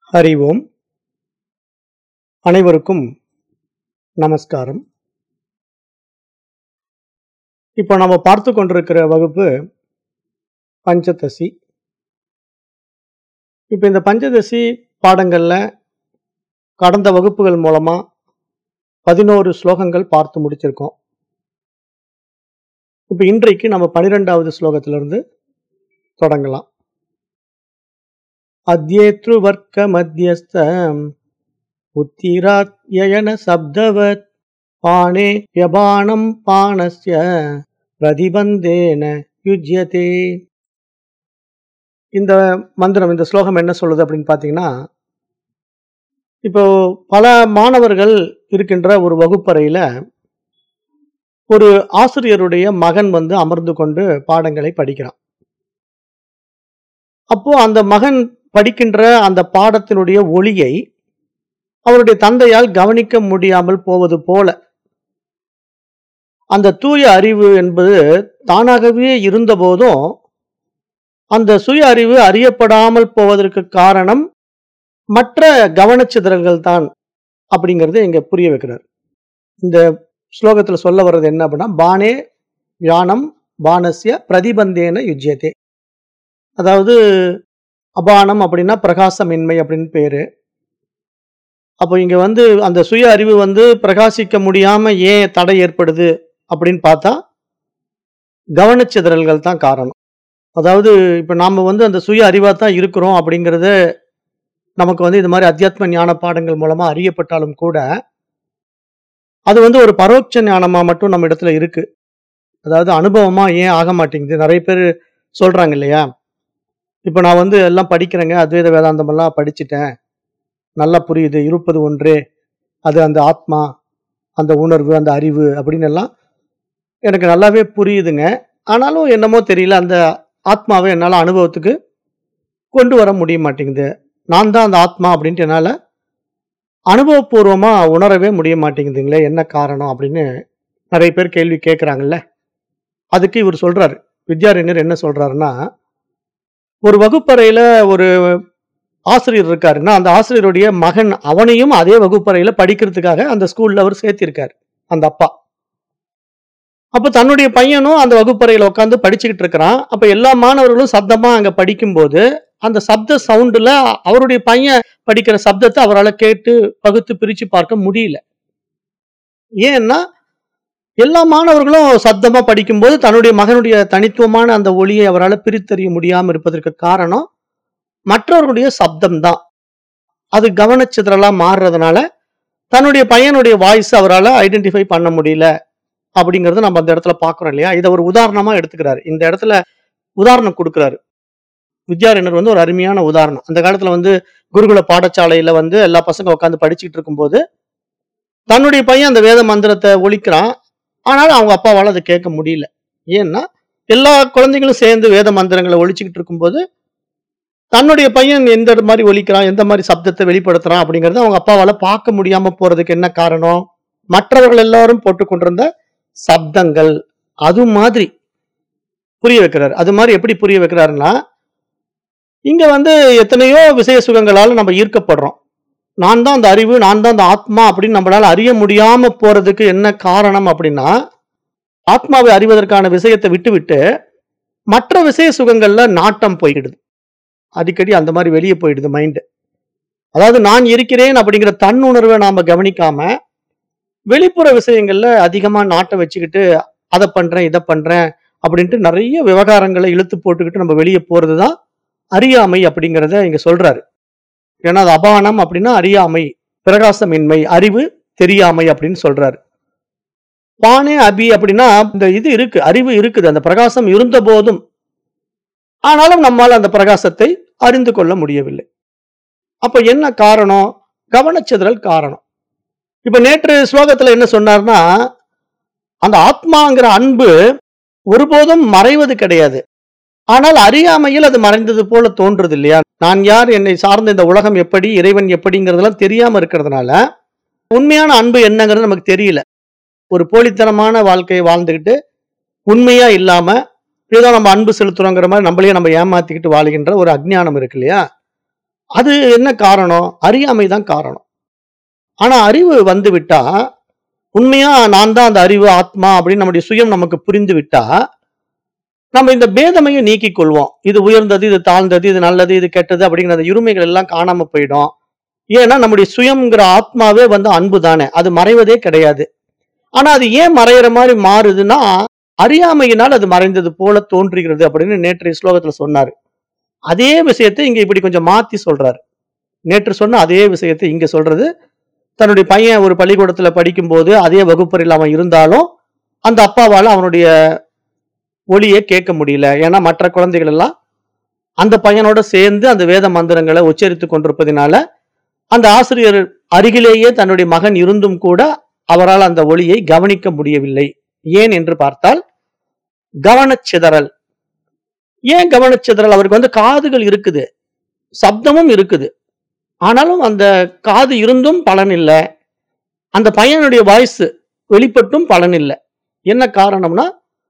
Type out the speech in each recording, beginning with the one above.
ஹரி ஓம் அனைவருக்கும் நமஸ்காரம் இப்போ நம்ம பார்த்து கொண்டிருக்கிற வகுப்பு பஞ்சதசி இப்போ இந்த பஞ்சதசி பாடங்களில் கடந்த வகுப்புகள் மூலமாக பதினோரு ஸ்லோகங்கள் பார்த்து முடிச்சிருக்கோம் இப்போ இன்றைக்கு நம்ம பனிரெண்டாவது ஸ்லோகத்திலிருந்து தொடங்கலாம் அத்யேத்ருவர்க்க மத்தியஸ்த உத்திராத்யயன சப்தவத் பாணே யபானம் பாணஸ்ய பிரதிபந்தேன யுஜ்யதே இந்த மந்திரம் இந்த ஸ்லோகம் என்ன சொல்லுது அப்படின்னு பார்த்தீங்கன்னா இப்போ பல மாணவர்கள் இருக்கின்ற ஒரு வகுப்பறையில் ஒரு ஆசிரியருடைய மகன் வந்து அமர்ந்து கொண்டு பாடங்களை படிக்கிறான் அப்போ அந்த மகன் படிக்கின்ற அந்த பாடத்தினுடைய ஒளியை அவருடைய தந்தையால் கவனிக்க முடியாமல் போவது போல அந்த தூய அறிவு என்பது தானாகவே இருந்தபோதும் அந்த சுய அறிவு அறியப்படாமல் போவதற்கு காரணம் மற்ற கவனச்சிதறல்கள் தான் அப்படிங்கறத இங்க புரிய வைக்கிறார் இந்த ஸ்லோகத்துல சொல்ல வர்றது என்ன அப்படின்னா பானே யானம் பானஸ்ய பிரதிபந்தேன யுஜ்யதே அதாவது அபானம் அப்படின்னா பிரகாசமின்மை அப்படின்னு பேரு அப்போ இங்க வந்து அந்த சுய அறிவு வந்து பிரகாசிக்க முடியாம ஏன் தடை ஏற்படுது அப்படின்னு பார்த்தா கவனச்சிதறல்கள் தான் காரணம் அதாவது இப்ப நாம வந்து அந்த சுய அறிவா தான் இருக்கிறோம் அப்படிங்கறத நமக்கு வந்து இது மாதிரி அத்தியாத்ம ஞான பாடங்கள் மூலமா அறியப்பட்டாலும் கூட அது வந்து ஒரு பரோட்ச ஞானமா மட்டும் நம்ம இடத்துல இருக்கு அதாவது அனுபவமா ஏன் ஆக மாட்டேங்குது நிறைய பேர் சொல்றாங்க இல்லையா இப்போ நான் வந்து எல்லாம் படிக்கிறேங்க அத்வைத வேதாந்தம் எல்லாம் படிச்சுட்டேன் நல்லா புரியுது இருப்பது ஒன்றே அது அந்த ஆத்மா அந்த உணர்வு அந்த அறிவு அப்படின்னு எல்லாம் எனக்கு நல்லாவே புரியுதுங்க ஆனாலும் என்னமோ தெரியல அந்த ஆத்மாவை என்னால் அனுபவத்துக்கு கொண்டு வர முடிய மாட்டேங்குது நான் தான் அந்த ஆத்மா அப்படின்ட்டு என்னால் அனுபவபூர்வமாக உணரவே முடிய மாட்டேங்குதுங்களே என்ன காரணம் அப்படின்னு நிறைய பேர் கேள்வி கேட்குறாங்கல்ல அதுக்கு இவர் சொல்றாரு வித்யாரண்யர் என்ன சொல்றாருன்னா ஒரு வகுப்பறையில ஒரு ஆசிரியர் இருக்காருன்னா அந்த ஆசிரியருடைய மகன் அவனையும் அதே வகுப்பறையில படிக்கிறதுக்காக அந்த ஸ்கூல்ல அவர் சேர்த்திருக்காரு அந்த அப்பா அப்ப தன்னுடைய பையனும் அந்த வகுப்பறையில உட்காந்து படிச்சுக்கிட்டு இருக்கிறான் அப்ப எல்லா மாணவர்களும் சப்தமா அங்க படிக்கும்போது அந்த சப்த சவுண்டுல அவருடைய பையன் படிக்கிற சப்தத்தை அவரால் கேட்டு பகுத்து பிரிச்சு பார்க்க முடியல ஏன்னா எல்லா மாணவர்களும் சத்தமா படிக்கும்போது தன்னுடைய மகனுடைய தனித்துவமான அந்த ஒளியை அவரால் பிரித்தறிய முடியாம இருப்பதற்கு காரணம் மற்றவர்களுடைய சப்தம் தான் அது கவனச்சிதறலா மாறுறதுனால தன்னுடைய பையனுடைய வாய்ஸ் அவரால் ஐடென்டிஃபை பண்ண முடியல அப்படிங்கறத நம்ம அந்த இடத்துல பாக்குறோம் இல்லையா இதை ஒரு உதாரணமா எடுத்துக்கிறாரு இந்த இடத்துல உதாரணம் கொடுக்கிறாரு வித்யாரண்யர் வந்து ஒரு அருமையான உதாரணம் அந்த காலத்துல வந்து குருகுல பாடசாலையில வந்து எல்லா பசங்க உட்காந்து படிச்சுக்கிட்டு இருக்கும்போது தன்னுடைய பையன் அந்த வேத மந்திரத்தை ஒழிக்கிறான் ஆனாலும் அவங்க அப்பாவால் அதை கேட்க முடியல ஏன்னா எல்லா குழந்தைகளும் சேர்ந்து வேத மந்திரங்களை ஒழிச்சுக்கிட்டு இருக்கும்போது தன்னுடைய பையன் எந்த மாதிரி ஒலிக்கிறான் எந்த மாதிரி சப்தத்தை வெளிப்படுத்துறான் அப்படிங்கறத அவங்க அப்பாவால பார்க்க முடியாம போறதுக்கு என்ன காரணம் மற்றவர்கள் எல்லாரும் போட்டுக்கொண்டிருந்த சப்தங்கள் அது மாதிரி புரிய வைக்கிறார் அது மாதிரி எப்படி புரிய வைக்கிறாருன்னா இங்க வந்து எத்தனையோ விஷய சுகங்களால நம்ம ஈர்க்கப்படுறோம் நான் தான் அந்த அறிவு நான் தான் அந்த ஆத்மா அப்படின்னு நம்மளால அறிய முடியாம போறதுக்கு என்ன காரணம் அப்படின்னா ஆத்மாவை அறிவதற்கான விஷயத்தை விட்டு விட்டு மற்ற விஷய சுகங்கள்ல நாட்டம் போயிடுது அடிக்கடி அந்த மாதிரி வெளியே போயிடுது மைண்டு அதாவது நான் இருக்கிறேன் அப்படிங்கிற தன்னுணர்வை நாம கவனிக்காம வெளிப்புற விஷயங்கள்ல அதிகமா நாட்டை வச்சுக்கிட்டு அதை பண்றேன் இதை பண்றேன் அப்படின்ட்டு நிறைய விவகாரங்களை இழுத்து போட்டுக்கிட்டு நம்ம வெளியே போறதுதான் அறியாமை அப்படிங்கிறத இங்க சொல்றாரு ஏன்னா அது அபானம் அப்படின்னா அறியாமை பிரகாசமின்மை அறிவு தெரியாமை அப்படின்னு சொல்றாரு பானே அபி அப்படின்னா இந்த இது இருக்கு அறிவு இருக்குது அந்த பிரகாசம் இருந்த போதும் ஆனாலும் நம்மால் அந்த பிரகாசத்தை அறிந்து கொள்ள முடியவில்லை அப்ப என்ன காரணம் கவனச்சிதறல் காரணம் இப்ப நேற்று ஸ்லோகத்துல என்ன சொன்னார்னா அந்த ஆத்மாங்கிற அன்பு ஒருபோதும் மறைவது கிடையாது ஆனால் அறியாமையில் அது மறைந்தது போல தோன்றுது இல்லையா நான் யார் என்னை சார்ந்த இந்த உலகம் எப்படி இறைவன் எப்படிங்கிறதெல்லாம் தெரியாம இருக்கிறதுனால உண்மையான அன்பு என்னங்கிறது நமக்கு தெரியல ஒரு போலித்தனமான வாழ்க்கையை வாழ்ந்துக்கிட்டு உண்மையா இல்லாம ஏதோ நம்ம அன்பு செலுத்துறோங்கிற மாதிரி நம்மளையே நம்ம ஏமாத்திக்கிட்டு வாழுகின்ற ஒரு அஜ்ஞானம் இருக்கு இல்லையா அது என்ன காரணம் அறியாமை தான் காரணம் ஆனா அறிவு வந்து விட்டா உண்மையா நான் தான் அந்த அறிவு ஆத்மா அப்படின்னு நம்முடைய சுயம் நமக்கு புரிந்து விட்டா நம்ம இந்த பேதமையை நீக்கிக் கொள்வோம் இது உயர்ந்தது இது தாழ்ந்தது இது நல்லது இது கெட்டது அப்படிங்கிற அந்த இருமைகள் எல்லாம் காணாம போயிடும் ஏன்னா நம்முடைய சுயம்ங்கிற ஆத்மாவே வந்து அன்பு தானே அது மறைவதே கிடையாது ஆனா அது ஏன் மறையிற மாதிரி மாறுதுன்னா அறியாமையினால் அது மறைந்தது போல தோன்றுகிறது அப்படின்னு நேற்றைய ஸ்லோகத்துல சொன்னாரு அதே விஷயத்தை இங்க இப்படி கொஞ்சம் மாத்தி சொல்றாரு நேற்று சொன்ன அதே விஷயத்தை இங்க சொல்றது தன்னுடைய பையன் ஒரு பள்ளிக்கூடத்துல படிக்கும்போது அதே வகுப்பறையில் அவன் இருந்தாலும் அந்த அப்பாவால அவனுடைய ஒளியை கேட்க முடியல ஏன்னா மற்ற குழந்தைகள் எல்லாம் அந்த பையனோட சேர்ந்து அந்த வேத மந்திரங்களை உச்சரித்து கொண்டிருப்பதினால அந்த ஆசிரியர் அருகிலேயே தன்னுடைய மகன் இருந்தும் கூட அவரால் அந்த ஒளியை கவனிக்க முடியவில்லை ஏன் என்று பார்த்தால் கவனச்சிதறல் ஏன் கவனச்சிதறல் அவருக்கு வந்து காதுகள் இருக்குது சப்தமும் இருக்குது ஆனாலும் அந்த காது இருந்தும் பலன் இல்லை அந்த பையனுடைய வாய்ஸ் வெளிப்பட்டும் பலன் இல்லை என்ன காரணம்னா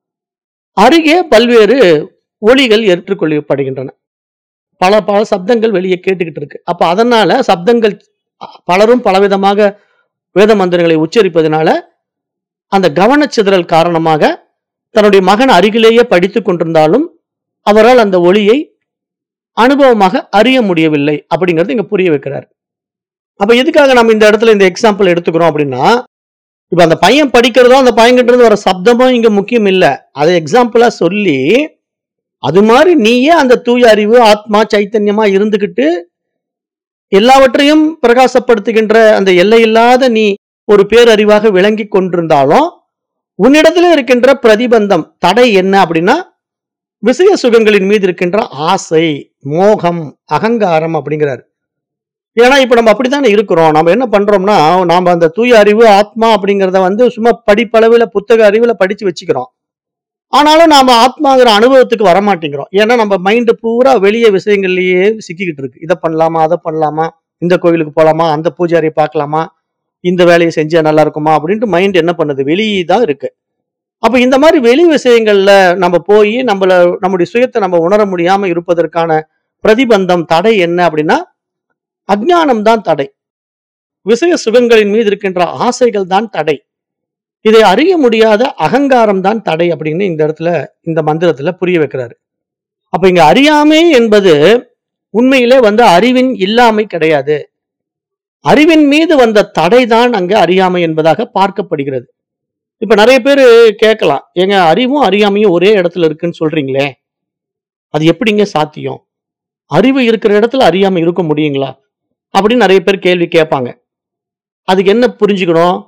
அருகே பல்வேறு ஒளிகள் ஏற்றுக்கொள்ளப்படுகின்றன பல பல சப்தங்கள் வெளியே கேட்டுக்கிட்டு இருக்கு அப்ப அதனால சப்தங்கள் பலரும் பலவிதமாக வேத மந்திரங்களை உச்சரிப்பதனால அந்த கவனச்சிதறல் காரணமாக தன்னுடைய மகன் அருகிலேயே படித்துக் கொண்டிருந்தாலும் அவரால் அந்த ஒளியை அனுபவமாக அறிய முடியவில்லை அப்படிங்கறது இங்க புரிய வைக்கிறார் அப்ப எதுக்காக நம்ம இந்த இடத்துல இந்த எக்ஸாம்பிள் எடுத்துக்கிறோம் அப்படின்னா இப்ப அந்த பையன் படிக்கிறதோ அந்த பையன்கிட்ட இருந்து வர சப்தமோ இங்க முக்கியம் இல்ல அதை எக்ஸாம்பிளா சொல்லி அது மாதிரி நீயே அந்த தூய அறிவு ஆத்மா சைத்தன்யமா இருந்துகிட்டு எல்லாவற்றையும் பிரகாசப்படுத்துகின்ற அந்த எல்லையில்லாத நீ ஒரு பேரறிவாக விளங்கி கொண்டிருந்தாலும் உன்னிடத்துல இருக்கின்ற பிரதிபந்தம் தடை என்ன அப்படின்னா விஷய சுகங்களின் மீது இருக்கின்ற ஆசை மோகம் அகங்காரம் அப்படிங்கிறார் ஏன்னா இப்ப நம்ம அப்படித்தானே இருக்கிறோம் நம்ம என்ன பண்றோம்னா நாம அந்த தூய அறிவு ஆத்மா அப்படிங்கிறத வந்து சும்மா படிப்பளவுல புத்தக அறிவுல படிச்சு வச்சுக்கிறோம் ஆனாலும் நாம ஆத்மாங்கிற அனுபவத்துக்கு வர மாட்டேங்கிறோம் ஏன்னா நம்ம மைண்டு பூரா வெளியே விஷயங்கள்லயே சிக்கிக்கிட்டு இருக்கு இதை பண்ணலாமா அதை பண்ணலாமா இந்த கோயிலுக்கு போலாமா அந்த பூஜாரியை பார்க்கலாமா இந்த வேலையை செஞ்சா நல்லா இருக்குமா அப்படின்ட்டு மைண்ட் என்ன பண்ணுது வெளியே தான் இருக்கு அப்ப இந்த மாதிரி வெளி விஷயங்கள்ல நம்ம போய் நம்மள நம்முடைய சுயத்தை நம்ம உணர முடியாம இருப்பதற்கான பிரதிபந்தம் தடை என்ன அப்படின்னா அஜ்ஞானம் தான் தடை விஷய சுகங்களின் மீது இருக்கின்ற ஆசைகள் தான் தடை இதை அறிய முடியாத அகங்காரம் தான் தடை அப்படின்னு இந்த இடத்துல இந்த மந்திரத்துல புரிய வைக்கிறாரு அப்ப இங்க அறியாமை என்பது உண்மையிலே வந்து அறிவின் இல்லாமை கிடையாது அறிவின் மீது வந்த தடை தான் அங்க அறியாமை என்பதாக பார்க்கப்படுகிறது இப்ப நிறைய பேர் கேட்கலாம் ஏங்க அறிவும் அறியாமையும் ஒரே இடத்துல இருக்குன்னு சொல்றீங்களே அது எப்படிங்க சாத்தியம் அறிவு இருக்கிற இடத்துல அறியாமை இருக்க முடியுங்களா அப்படின்னு நிறைய பேர் கேள்வி கேட்பாங்க அதுக்கு என்ன புரிஞ்சுக்கணும்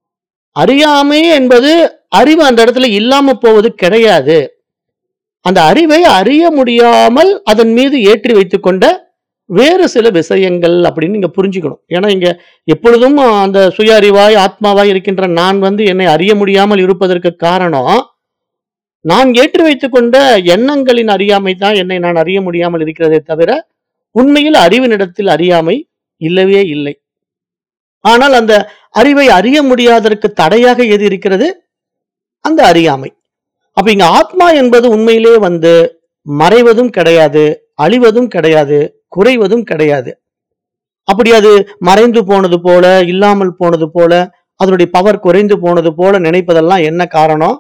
அறியாமை என்பது அறிவு அந்த இடத்துல இல்லாம போவது கிடையாது அந்த அறிவை அறிய முடியாமல் அதன் மீது ஏற்றி வைத்துக்கொண்ட வேறு சில விஷயங்கள் அப்படின்னு நீங்க புரிஞ்சுக்கணும் ஏன்னா இங்க எப்பொழுதும் அந்த சுய அறிவாய் ஆத்மாவாய் இருக்கின்ற நான் வந்து என்னை அறிய முடியாமல் இருப்பதற்கு காரணம் நான் ஏற்றி வைத்துக்கொண்ட எண்ணங்களின் அறியாமை தான் என்னை நான் அறிய முடியாமல் இருக்கிறதே தவிர உண்மையில் அறிவினிடத்தில் அறியாமை இல்லவே இல்லை ஆனால் அந்த அறிவை அறிய முடியாததற்கு தடையாக எது இருக்கிறது அந்த அறியாமை அப்ப இங்க ஆத்மா என்பது உண்மையிலே வந்து மறைவதும் கிடையாது அழிவதும் கிடையாது குறைவதும் கிடையாது அப்படி அது மறைந்து போனது போல இல்லாமல் போனது போல அதனுடைய பவர் குறைந்து போனது போல நினைப்பதெல்லாம் என்ன காரணம்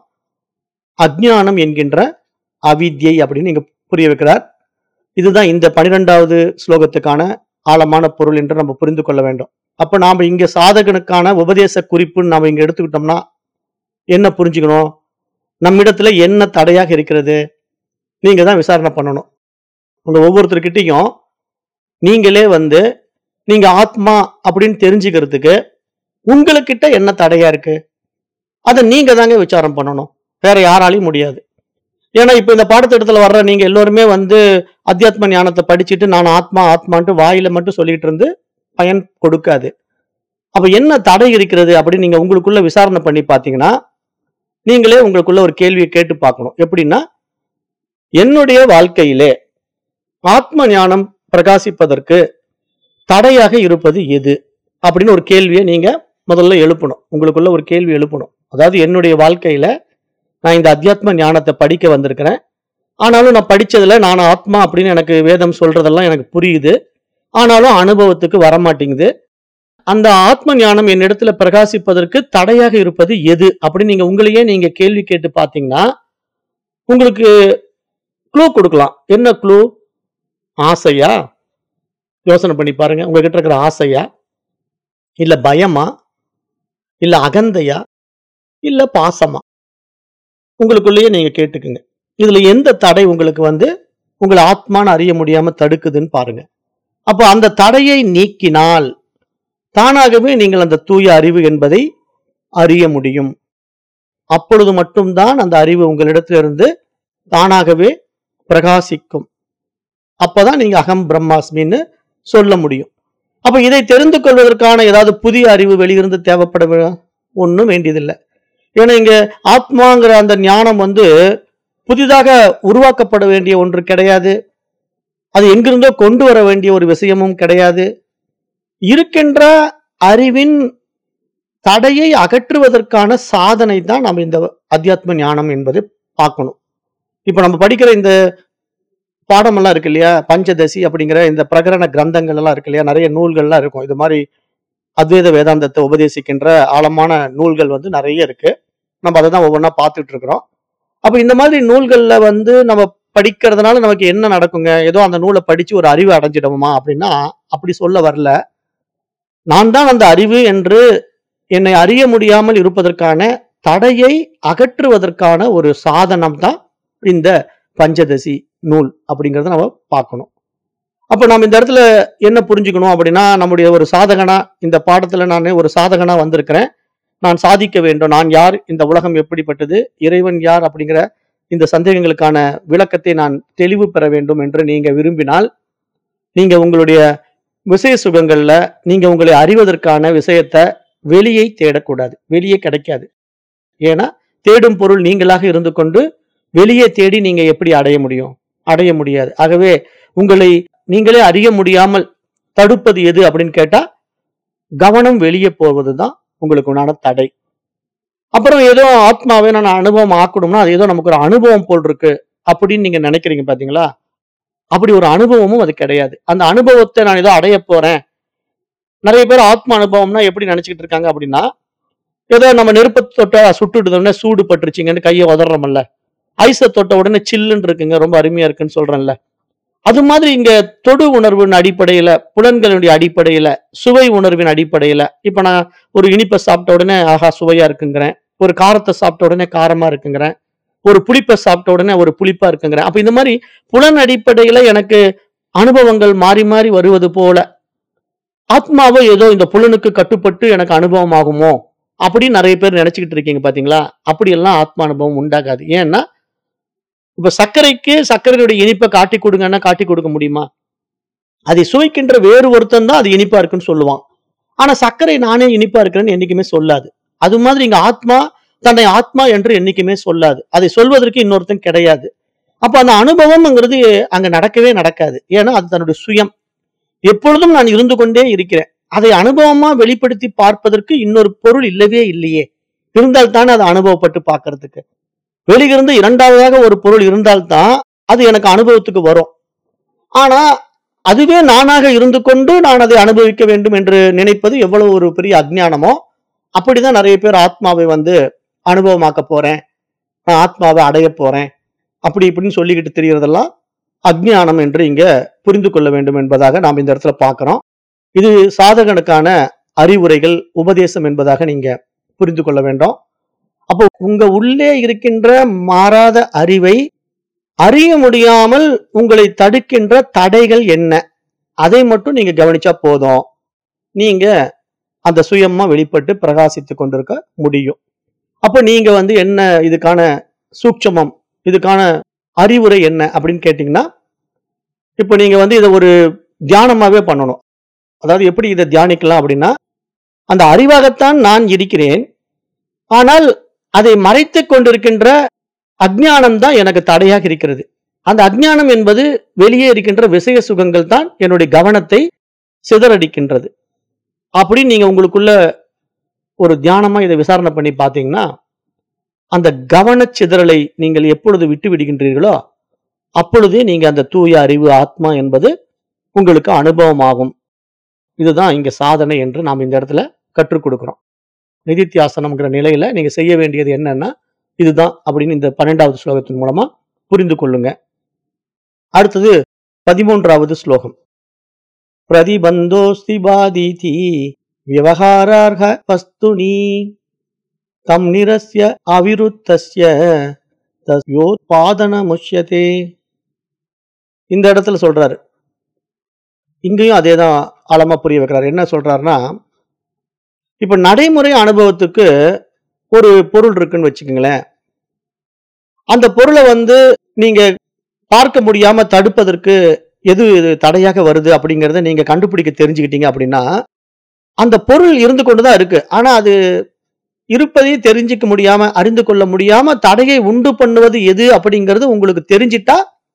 அஜ்ஞானம் என்கின்ற அவித்யை அப்படின்னு இங்க புரிய வைக்கிறார் இதுதான் இந்த பனிரெண்டாவது ஸ்லோகத்துக்கான ஆழமான பொருள் என்று நம்ம புரிந்து கொள்ள வேண்டும் அப்ப நாம இங்க சாதகனுக்கான உபதேச குறிப்புன்னு நாம இங்க எடுத்துக்கிட்டோம்னா என்ன புரிஞ்சுக்கணும் நம்மிடத்துல என்ன தடையாக இருக்கிறது நீங்க தான் விசாரணை பண்ணணும் உங்க ஒவ்வொருத்தர்கிட்டையும் நீங்களே வந்து நீங்க ஆத்மா அப்படின்னு தெரிஞ்சுக்கிறதுக்கு உங்களுக்கிட்ட என்ன தடையா இருக்கு அதை நீங்க தாங்க விசாரம் பண்ணணும் வேற யாராலையும் முடியாது ஏன்னா இப்ப இந்த பாடத்திட்டத்துல வர்ற நீங்க எல்லோருமே வந்து அத்தியாத்ம ஞானத்தை படிச்சுட்டு நான் ஆத்மா ஆத்மான்ட்டு வாயில மட்டும் சொல்லிட்டு இருந்து பயன் கொடுக்காது அப்ப என்ன தடை இருக்கிறது அப்படின்னு நீங்க உங்களுக்குள்ள விசாரணை பண்ணி பாத்தீங்கன்னா நீங்களே உங்களுக்குள்ள ஒரு கேள்வியை கேட்டு பார்க்கணும் எப்படின்னா என்னுடைய வாழ்க்கையிலே ஆத்ம ஞானம் பிரகாசிப்பதற்கு தடையாக இருப்பது எது அப்படின்னு ஒரு கேள்வியை நீங்க முதல்ல எழுப்பணும் உங்களுக்குள்ள ஒரு கேள்வி எழுப்பணும் அதாவது என்னுடைய வாழ்க்கையில நான் இந்த அத்தியாத்ம ஞானத்தை படிக்க வந்திருக்கிறேன் ஆனாலும் நான் படிச்சதுல நான் ஆத்மா அப்படின்னு எனக்கு வேதம் சொல்றதெல்லாம் எனக்கு புரியுது ஆனாலும் அனுபவத்துக்கு வரமாட்டேங்குது அந்த ஆத்ம ஞானம் என்னிடத்துல பிரகாசிப்பதற்கு தடையாக இருப்பது எது அப்படின்னு நீங்க உங்களையே நீங்க கேள்வி கேட்டு பாத்தீங்கன்னா உங்களுக்கு க்ளூ கொடுக்கலாம் என்ன க்ளூ ஆசையா யோசனை பண்ணி பாருங்க உங்ககிட்ட இருக்கிற ஆசையா இல்ல பயமா இல்ல அகந்தையா இல்ல பாசமா உங்களுக்குள்ளேயே நீங்க கேட்டுக்குங்க இதுல எந்த தடை உங்களுக்கு வந்து உங்களை ஆத்மான்னு அறிய முடியாம தடுக்குதுன்னு பாருங்க அப்போ அந்த தடையை நீக்கினால் தானாகவே நீங்கள் அந்த தூய அறிவு என்பதை அறிய முடியும் அப்பொழுது மட்டும்தான் அந்த அறிவு உங்களிடத்திலிருந்து தானாகவே பிரகாசிக்கும் அப்பதான் நீங்க அகம் பிரம்மாஸ்மின்னு சொல்ல முடியும் அப்ப இதை தெரிந்து கொள்வதற்கான ஏதாவது புதிய அறிவு வெளியிருந்து தேவைப்பட வே- ஒண்ணும் வேண்டியதில்லை ஏன்னா இங்க ஆத்மாங்கிற அந்த ஞானம் வந்து புதிதாக உருவாக்கப்பட வேண்டிய ஒன்று கிடையாது அது எங்கிருந்தோ கொண்டு வர வேண்டிய ஒரு விஷயமும் கிடையாது இருக்கின்ற அறிவின் தடையை அகற்றுவதற்கான சாதனை தான் நம்ம இந்த அத்தியாத்ம ஞானம் என்பது பார்க்கணும் இப்ப நம்ம படிக்கிற இந்த பாடமெல்லாம் இருக்கு இல்லையா பஞ்சதசி அப்படிங்கிற இந்த பிரகரண கிரந்தங்கள் எல்லாம் இருக்கு இல்லையா நிறைய நூல்கள்லாம் இருக்கும் இது மாதிரி அத்வைத வேதாந்தத்தை உபதேசிக்கின்ற ஆழமான நூல்கள் வந்து நிறைய இருக்கு நம்ம அதை தான் ஒவ்வொன்றா பார்த்துட்டு இருக்கிறோம் அப்ப இந்த மாதிரி நூல்கள்ல வந்து நம்ம படிக்கிறதுனால நமக்கு என்ன நடக்குங்க ஏதோ அந்த நூலை படிச்சு ஒரு அறிவு அடைஞ்சிடுவோமா அப்படின்னா அப்படி சொல்ல வரல நான் தான் அந்த அறிவு என்று என்னை அறிய முடியாமல் இருப்பதற்கான தடையை அகற்றுவதற்கான ஒரு சாதனம் தான் இந்த பஞ்சதசி நூல் அப்படிங்கறத நம்ம பார்க்கணும் அப்ப நம்ம இந்த இடத்துல என்ன புரிஞ்சுக்கணும் அப்படின்னா நம்முடைய ஒரு சாதகனா இந்த பாடத்துல நான் ஒரு சாதகனா வந்திருக்கிறேன் நான் சாதிக்க வேண்டும் நான் யார் இந்த உலகம் எப்படிப்பட்டது இறைவன் யார் அப்படிங்கிற இந்த சந்தேகங்களுக்கான விளக்கத்தை நான் தெளிவு பெற வேண்டும் என்று நீங்க விரும்பினால் நீங்க உங்களுடைய விஷய சுகங்கள்ல நீங்க உங்களை அறிவதற்கான விஷயத்தை வெளியே தேடக்கூடாது வெளியே கிடைக்காது ஏன்னா தேடும் பொருள் நீங்களாக இருந்து கொண்டு வெளியே தேடி நீங்க எப்படி அடைய முடியும் அடைய முடியாது ஆகவே உங்களை நீங்களே அறிய முடியாமல் தடுப்பது எது அப்படின்னு கேட்டா கவனம் வெளியே போவதுதான் உங்களுக்கு உண்டான தடை அப்புறம் ஏதோ ஆத்மாவை நான் அனுபவம் ஆக்கணும்னா அது ஏதோ நமக்கு ஒரு அனுபவம் போல் இருக்கு அப்படின்னு நீங்க நினைக்கிறீங்க பாத்தீங்களா அப்படி ஒரு அனுபவமும் அது கிடையாது அந்த அனுபவத்தை நான் ஏதோ அடைய போறேன் நிறைய பேர் ஆத்ம அனுபவம்னா எப்படி நினைச்சுக்கிட்டு இருக்காங்க அப்படின்னா ஏதோ நம்ம நெருப்பை தொட்ட சுட்டுடுதோடனே சூடு பட்டுருச்சிங்கன்னு கையை உதறோம்ல ஐஸை தொட்ட உடனே சில்லுன்னு இருக்குங்க ரொம்ப அருமையா இருக்குன்னு சொல்றேன்ல அது மாதிரி இங்க தொடு உணர்வின் அடிப்படையில புலன்களுடைய அடிப்படையில சுவை உணர்வின் அடிப்படையில இப்ப நான் ஒரு இனிப்பை சாப்பிட்ட உடனே ஆஹா சுவையா இருக்குங்கிறேன் ஒரு காரத்தை சாப்பிட்ட உடனே காரமா இருக்குங்கிறேன் ஒரு புளிப்பை சாப்பிட்ட உடனே ஒரு புளிப்பா இருக்குங்கிறேன் அப்ப இந்த மாதிரி புலன் அடிப்படையில எனக்கு அனுபவங்கள் மாறி மாறி வருவது போல ஆத்மாவோ ஏதோ இந்த புலனுக்கு கட்டுப்பட்டு எனக்கு அனுபவம் ஆகுமோ அப்படின்னு நிறைய பேர் நினைச்சுக்கிட்டு இருக்கீங்க பாத்தீங்களா அப்படியெல்லாம் ஆத்ம அனுபவம் உண்டாகாது ஏன்னா இப்ப சர்க்கரைக்கு சர்க்கரையுடைய இனிப்பை காட்டி கொடுங்கன்னா காட்டி கொடுக்க முடியுமா அதை சுவைக்கின்ற வேறு ஒருத்தன் தான் அது இனிப்பா இருக்குன்னு சொல்லுவான் ஆனா சர்க்கரை நானே இனிப்பா இருக்கிறேன்னு என்னைக்குமே சொல்லாது அது மாதிரி இங்க ஆத்மா தன்னை ஆத்மா என்று என்னைக்குமே சொல்லாது அதை சொல்வதற்கு இன்னொருத்தன் கிடையாது அப்ப அந்த அனுபவம்ங்கிறது அங்க நடக்கவே நடக்காது ஏன்னா அது தன்னுடைய சுயம் எப்பொழுதும் நான் இருந்து கொண்டே இருக்கிறேன் அதை அனுபவமா வெளிப்படுத்தி பார்ப்பதற்கு இன்னொரு பொருள் இல்லவே இல்லையே இருந்தால்தானே அதை அனுபவப்பட்டு பார்க்கிறதுக்கு வெளியிருந்து இரண்டாவதாக ஒரு பொருள் இருந்தால்தான் அது எனக்கு அனுபவத்துக்கு வரும் ஆனா அதுவே நானாக இருந்து கொண்டு நான் அதை அனுபவிக்க வேண்டும் என்று நினைப்பது எவ்வளவு ஒரு பெரிய அஜ்ஞானமோ அப்படிதான் நிறைய பேர் ஆத்மாவை வந்து அனுபவமாக்க போறேன் நான் ஆத்மாவை அடைய போறேன் அப்படி இப்படின்னு சொல்லிக்கிட்டு தெரியறதெல்லாம் அஜ்ஞானம் என்று இங்க புரிந்து கொள்ள வேண்டும் என்பதாக நாம் இந்த இடத்துல பார்க்கிறோம் இது சாதகனுக்கான அறிவுரைகள் உபதேசம் என்பதாக நீங்க புரிந்து கொள்ள வேண்டும் அப்போ உங்க உள்ளே இருக்கின்ற மாறாத அறிவை அறிய முடியாமல் உங்களை தடுக்கின்ற தடைகள் என்ன அதை மட்டும் நீங்க கவனிச்சா போதும் நீங்க அந்த சுயமா வெளிப்பட்டு பிரகாசித்து கொண்டிருக்க முடியும் அப்ப நீங்க வந்து என்ன இதுக்கான சூட்சமம் இதுக்கான அறிவுரை என்ன அப்படின்னு கேட்டீங்கன்னா இப்போ நீங்க வந்து இதை ஒரு தியானமாவே பண்ணணும் அதாவது எப்படி இதை தியானிக்கலாம் அப்படின்னா அந்த அறிவாகத்தான் நான் இருக்கிறேன் ஆனால் அதை மறைத்துக் கொண்டிருக்கின்ற அஜ்ஞானம் தான் எனக்கு தடையாக இருக்கிறது அந்த அஜ்ஞானம் என்பது வெளியே இருக்கின்ற விஷய சுகங்கள் தான் என்னுடைய கவனத்தை சிதறடிக்கின்றது அப்படின்னு நீங்க உங்களுக்குள்ள ஒரு தியானமா இதை விசாரணை பண்ணி பார்த்தீங்கன்னா அந்த கவனச் சிதறலை நீங்கள் எப்பொழுது விட்டு விடுகின்றீர்களோ அப்பொழுதே நீங்க அந்த தூய அறிவு ஆத்மா என்பது உங்களுக்கு அனுபவமாகும் இதுதான் இங்க சாதனை என்று நாம் இந்த இடத்துல கற்றுக் கொடுக்கிறோம் நிதித்தியாசனம்ங்கிற நிலையில நீங்க செய்ய வேண்டியது என்னன்னா இதுதான் அப்படின்னு இந்த பன்னெண்டாவது ஸ்லோகத்தின் மூலமா புரிந்து கொள்ளுங்க அடுத்தது பதிமூன்றாவது ஸ்லோகம் பிரதிபந்தோஸ்தி பாதீதி விவகாரார்ஹ வஸ்துனி தம் நிரஸ்ய அவிருத்தஸ்ய தஸ்யோத்பாதன முஷ்யதே இந்த இடத்துல சொல்றாரு இங்கேயும் அதே தான் ஆழமா புரிய வைக்கிறாரு என்ன சொல்றாருன்னா இப்ப நடைமுறை அனுபவத்துக்கு ஒரு பொருள் இருக்குன்னு வச்சுக்கோங்களேன் அந்த பொருளை வந்து நீங்க பார்க்க முடியாம தடுப்பதற்கு எது தடையாக வருது அப்படிங்கறத நீங்க கண்டுபிடிக்க தெரிஞ்சுக்கிட்டீங்க அப்படின்னா அந்த பொருள் இருந்து கொண்டுதான் இருக்கு ஆனா அது இருப்பதை தெரிஞ்சுக்க முடியாம அறிந்து கொள்ள முடியாம தடையை உண்டு பண்ணுவது எது அப்படிங்கிறது உங்களுக்கு தெரிஞ்சிட்டா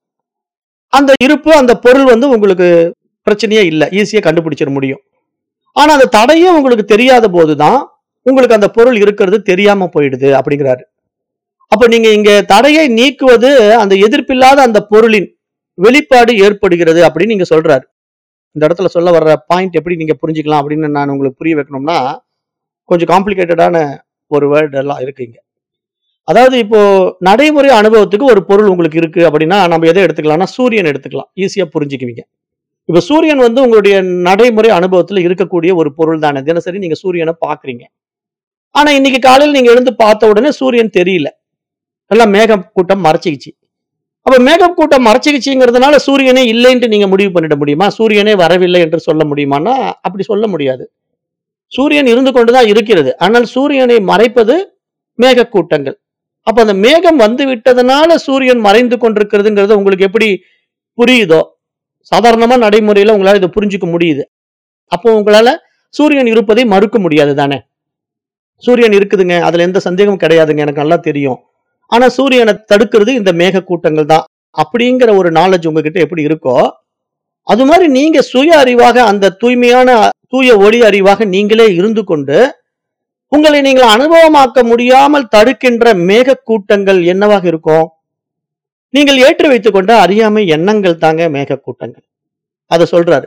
அந்த இருப்பு அந்த பொருள் வந்து உங்களுக்கு பிரச்சனையே இல்லை ஈஸியா கண்டுபிடிச்சிட முடியும் ஆனா அந்த தடையே உங்களுக்கு தெரியாத போதுதான் உங்களுக்கு அந்த பொருள் இருக்கிறது தெரியாம போயிடுது அப்படிங்கிறாரு அப்ப நீங்க இங்க தடையை நீக்குவது அந்த எதிர்ப்பில்லாத அந்த பொருளின் வெளிப்பாடு ஏற்படுகிறது அப்படின்னு நீங்க சொல்றாரு இந்த இடத்துல சொல்ல வர்ற பாயிண்ட் எப்படி நீங்க புரிஞ்சுக்கலாம் அப்படின்னு நான் உங்களுக்கு புரிய வைக்கணும்னா கொஞ்சம் காம்ப்ளிகேட்டடான ஒரு வேர்ட் எல்லாம் இருக்குங்க அதாவது இப்போ நடைமுறை அனுபவத்துக்கு ஒரு பொருள் உங்களுக்கு இருக்கு அப்படின்னா நம்ம எதை எடுத்துக்கலாம்னா சூரியன் எடுத்துக்கலாம் ஈஸியா புரிஞ்சுக்குவீங்க இப்ப சூரியன் வந்து உங்களுடைய நடைமுறை அனுபவத்துல இருக்கக்கூடிய ஒரு பொருள் தானே தினசரி நீங்க சூரியனை பாக்குறீங்க ஆனா இன்னைக்கு காலையில் நீங்க எழுந்து பார்த்த உடனே சூரியன் தெரியல எல்லாம் மேகம் கூட்டம் மறைச்சிக்கிச்சு அப்ப மேகம் கூட்டம் மறைச்சிக்கிச்சுங்கிறதுனால சூரியனே இல்லைன்ட்டு நீங்க முடிவு பண்ணிட முடியுமா சூரியனே வரவில்லை என்று சொல்ல முடியுமான்னா அப்படி சொல்ல முடியாது சூரியன் இருந்து கொண்டுதான் இருக்கிறது ஆனால் சூரியனை மறைப்பது மேகக்கூட்டங்கள் அப்ப அந்த மேகம் வந்து விட்டதுனால சூரியன் மறைந்து கொண்டிருக்கிறதுங்கிறது உங்களுக்கு எப்படி புரியுதோ சாதாரணமா நடைமுறையில உங்களால இதை புரிஞ்சுக்க முடியுது அப்போ உங்களால சூரியன் இருப்பதை மறுக்க முடியாது தானே சூரியன் இருக்குதுங்க அதுல எந்த சந்தேகமும் கிடையாதுங்க எனக்கு நல்லா தெரியும் ஆனா சூரியனை தடுக்கிறது இந்த மேக கூட்டங்கள் தான் அப்படிங்கிற ஒரு நாலேஜ் உங்ககிட்ட எப்படி இருக்கோ அது மாதிரி நீங்க சுய அறிவாக அந்த தூய்மையான தூய ஒளி அறிவாக நீங்களே இருந்து கொண்டு உங்களை நீங்கள் அனுபவமாக்க முடியாமல் தடுக்கின்ற மேக கூட்டங்கள் என்னவாக இருக்கும் நீங்கள் ஏற்றி வைத்துக் கொண்ட அறியாமை எண்ணங்கள் தாங்க மேக கூட்டங்கள் அதை சொல்றாரு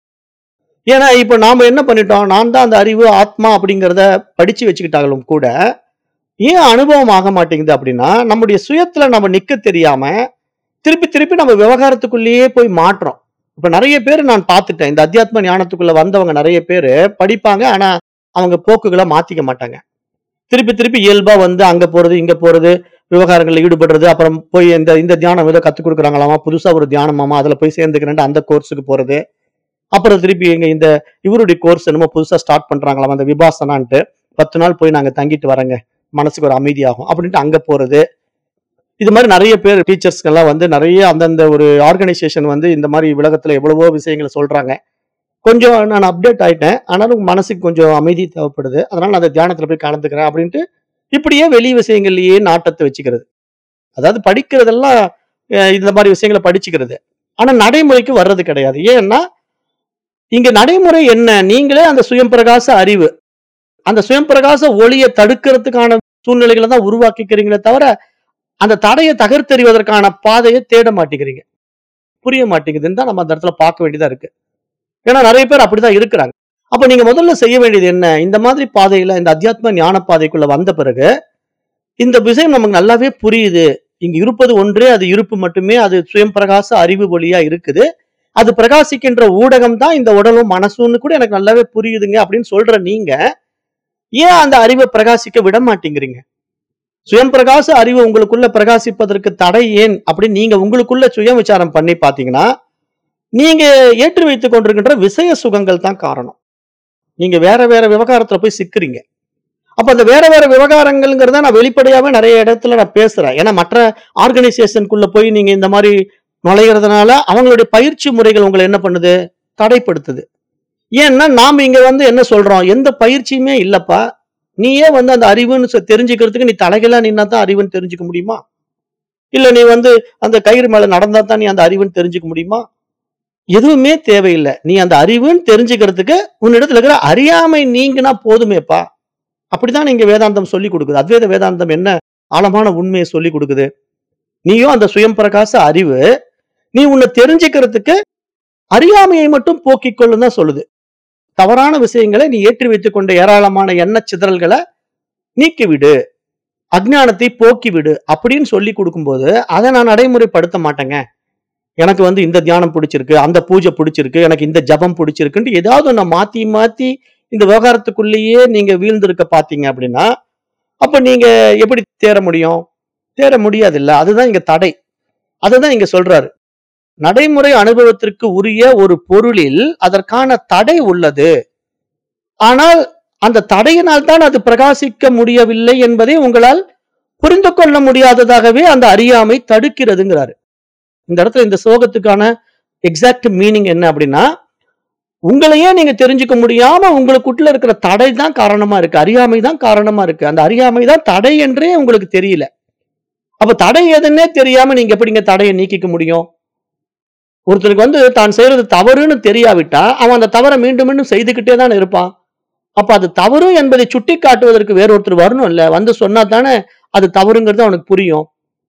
ஏன்னா இப்ப நாம என்ன பண்ணிட்டோம் நான் தான் அந்த அறிவு ஆத்மா அப்படிங்கிறத படிச்சு வச்சுக்கிட்டாலும் கூட ஏன் அனுபவம் ஆக மாட்டேங்குது அப்படின்னா நம்முடைய சுயத்துல நம்ம நிக்க தெரியாம திருப்பி திருப்பி நம்ம விவகாரத்துக்குள்ளேயே போய் மாற்றோம் இப்ப நிறைய பேர் நான் பார்த்துட்டேன் இந்த அத்தியாத்ம ஞானத்துக்குள்ள வந்தவங்க நிறைய பேர் படிப்பாங்க ஆனா அவங்க போக்குகளை மாத்திக்க மாட்டாங்க திருப்பி திருப்பி இயல்பா வந்து அங்க போறது இங்க போறது விவகாரங்கள்ல ஈடுபடுறது அப்புறம் போய் இந்த இந்த தியானம் ஏதோ கத்துக் கொடுக்குறாங்களாமா புதுசா ஒரு தியானமாமா அதுல போய் சேர்ந்துக்கிறேன் அந்த கோர்ஸுக்கு போறது அப்புறம் திருப்பி எங்க இந்த இவருடைய கோர்ஸ் என்னமோ புதுசா ஸ்டார்ட் பண்றாங்களாமா அந்த விபாசனான்ட்டு பத்து நாள் போய் நாங்க தங்கிட்டு வரேங்க மனசுக்கு ஒரு அமைதியாகும் அப்படின்ட்டு அங்க போறது இது மாதிரி நிறைய பேர் டீச்சர்ஸ்க்கெல்லாம் வந்து நிறைய அந்தந்த ஒரு ஆர்கனைசேஷன் வந்து இந்த மாதிரி உலகத்துல எவ்வளவோ விஷயங்களை சொல்றாங்க கொஞ்சம் நான் அப்டேட் ஆயிட்டேன் ஆனாலும் மனசுக்கு கொஞ்சம் அமைதி தேவைப்படுது அதனால நான் அந்த தியானத்துல போய் கலந்துக்கிறேன் அப்படின்ட்டு இப்படியே வெளி விஷயங்கள்லயே நாட்டத்தை வச்சுக்கிறது அதாவது படிக்கிறதெல்லாம் அஹ், இந்த மாதிரி விஷயங்களை படிச்சுக்கிறது ஆனா நடைமுறைக்கு வர்றது கிடையாது ஏன்னா இங்க நடைமுறை என்ன நீங்களே அந்த சுயம் பிரகாச அறிவு அந்த சுயம் பிரகாச ஒளியை தடுக்கிறதுக்கான சூழ்நிலைகளை தான் உருவாக்கிக்கிறீங்களே தவிர அந்த தடையை தகர்த்தெறிவதற்கான பாதையை தேட மாட்டேங்கிறீங்க புரிய மாட்டேங்குதுன்னு தான் நம்ம அந்த இடத்துல பார்க்க வேண்டியதா இருக்கு ஏன்னா நிறைய பேர் அப்படிதான் இருக்கிறாங்க அப்ப நீங்க முதல்ல செய்ய வேண்டியது என்ன இந்த மாதிரி பாதையில இந்த அத்தியாத்ம ஞான பாதைக்குள்ள வந்த பிறகு இந்த விஷயம் நமக்கு நல்லாவே புரியுது இங்க இருப்பது ஒன்றே அது இருப்பு மட்டுமே அது சுயம் பிரகாச அறிவு ஒளியா இருக்குது அது பிரகாசிக்கின்ற ஊடகம் தான் இந்த உடலும் மனசுன்னு கூட எனக்கு நல்லாவே புரியுதுங்க அப்படின்னு சொல்ற நீங்க ஏன் அந்த அறிவை பிரகாசிக்க விட மாட்டேங்கிறீங்க சுயம் பிரகாச அறிவு உங்களுக்குள்ள பிரகாசிப்பதற்கு தடை ஏன் அப்படின்னு நீங்க உங்களுக்குள்ள சுய விசாரம் பண்ணி பாத்தீங்கன்னா நீங்க ஏற்றி வைத்துக் கொண்டிருக்கின்ற விஷய சுகங்கள் தான் காரணம் நீங்க வேற வேற விவகாரத்துல போய் சிக்கிறீங்க அப்ப அந்த வேற வேற விவகாரங்கள்ங்கிறத நான் வெளிப்படையாவே நிறைய இடத்துல நான் பேசுறேன் ஏன்னா மற்ற ஆர்கனைசேஷனுக்குள்ள போய் நீங்க இந்த மாதிரி நுழைகிறதுனால அவங்களுடைய பயிற்சி முறைகள் உங்களை என்ன பண்ணுது தடைப்படுத்துது ஏன்னா நாம இங்க வந்து என்ன சொல்றோம் எந்த பயிற்சியுமே இல்லப்பா நீயே வந்து அந்த அறிவுன்னு சொ- தெரிஞ்சுக்கிறதுக்கு நீ தலைகளா நின்னா தான் அறிவுன்னு தெரிஞ்சுக்க முடியுமா இல்ல நீ வந்து அந்த கயிறு மேல நடந்தா தான் நீ அந்த அறிவுன்னு தெரிஞ்சுக்க முடியுமா எதுவுமே தேவையில்லை நீ அந்த அறிவுன்னு தெரிஞ்சுக்கிறதுக்கு உன்னிடத்துல இருக்கிற அறியாமை நீங்கினா போதுமேப்பா அப்படிதான் நீங்க வேதாந்தம் சொல்லி கொடுக்குது அத்வைத வேதாந்தம் என்ன ஆழமான உண்மையை சொல்லி கொடுக்குது நீயும் அந்த சுயம் பிரகாச அறிவு நீ உன்னை தெரிஞ்சுக்கிறதுக்கு அறியாமையை மட்டும் போக்கிக் கொள்ளும் தான் சொல்லுது தவறான விஷயங்களை நீ ஏற்றி வைத்துக் கொண்ட ஏராளமான எண்ணச் சிதறல்களை நீக்கிவிடு அஜ்ஞானத்தை போக்கிவிடு அப்படின்னு சொல்லி கொடுக்கும்போது அதை நான் நடைமுறைப்படுத்த மாட்டேங்க எனக்கு வந்து இந்த தியானம் பிடிச்சிருக்கு அந்த பூஜை பிடிச்சிருக்கு எனக்கு இந்த ஜபம் பிடிச்சிருக்குன்ட்டு ஏதாவது ஒண்ணு மாத்தி மாத்தி இந்த விவகாரத்துக்குள்ளேயே நீங்க வீழ்ந்திருக்க பாத்தீங்க அப்படின்னா அப்ப நீங்க எப்படி தேர முடியும் தேர முடியாது இல்ல அதுதான் இங்க தடை அதுதான் இங்க சொல்றாரு நடைமுறை அனுபவத்திற்கு உரிய ஒரு பொருளில் அதற்கான தடை உள்ளது ஆனால் அந்த தடையினால் தான் அது பிரகாசிக்க முடியவில்லை என்பதை உங்களால் புரிந்து கொள்ள முடியாததாகவே அந்த அறியாமை தடுக்கிறதுங்கிறாரு இந்த இடத்துல இந்த சோகத்துக்கான எக்ஸாக்ட் மீனிங் என்ன அப்படின்னா உங்களையே நீங்க தெரிஞ்சுக்க முடியாம உங்களுக்குள்ள இருக்கிற தடை தான் காரணமா இருக்கு அறியாமை தான் காரணமா இருக்கு அந்த அறியாமை தான் தடை என்றே உங்களுக்கு தெரியல அப்ப தடை எதுன்னே தெரியாம நீங்க எப்படிங்க தடையை நீக்கிக்க முடியும் ஒருத்தருக்கு வந்து தான் செய்யறது தவறுன்னு தெரியாவிட்டா அவன் அந்த தவறை மீண்டும் மீண்டும் செய்துக்கிட்டே தான் இருப்பான் அப்ப அது தவறு என்பதை சுட்டி காட்டுவதற்கு வேறொருத்தர் வரணும் இல்ல வந்து சொன்னா தானே அது தவறுங்கிறது அவனுக்கு புரியும்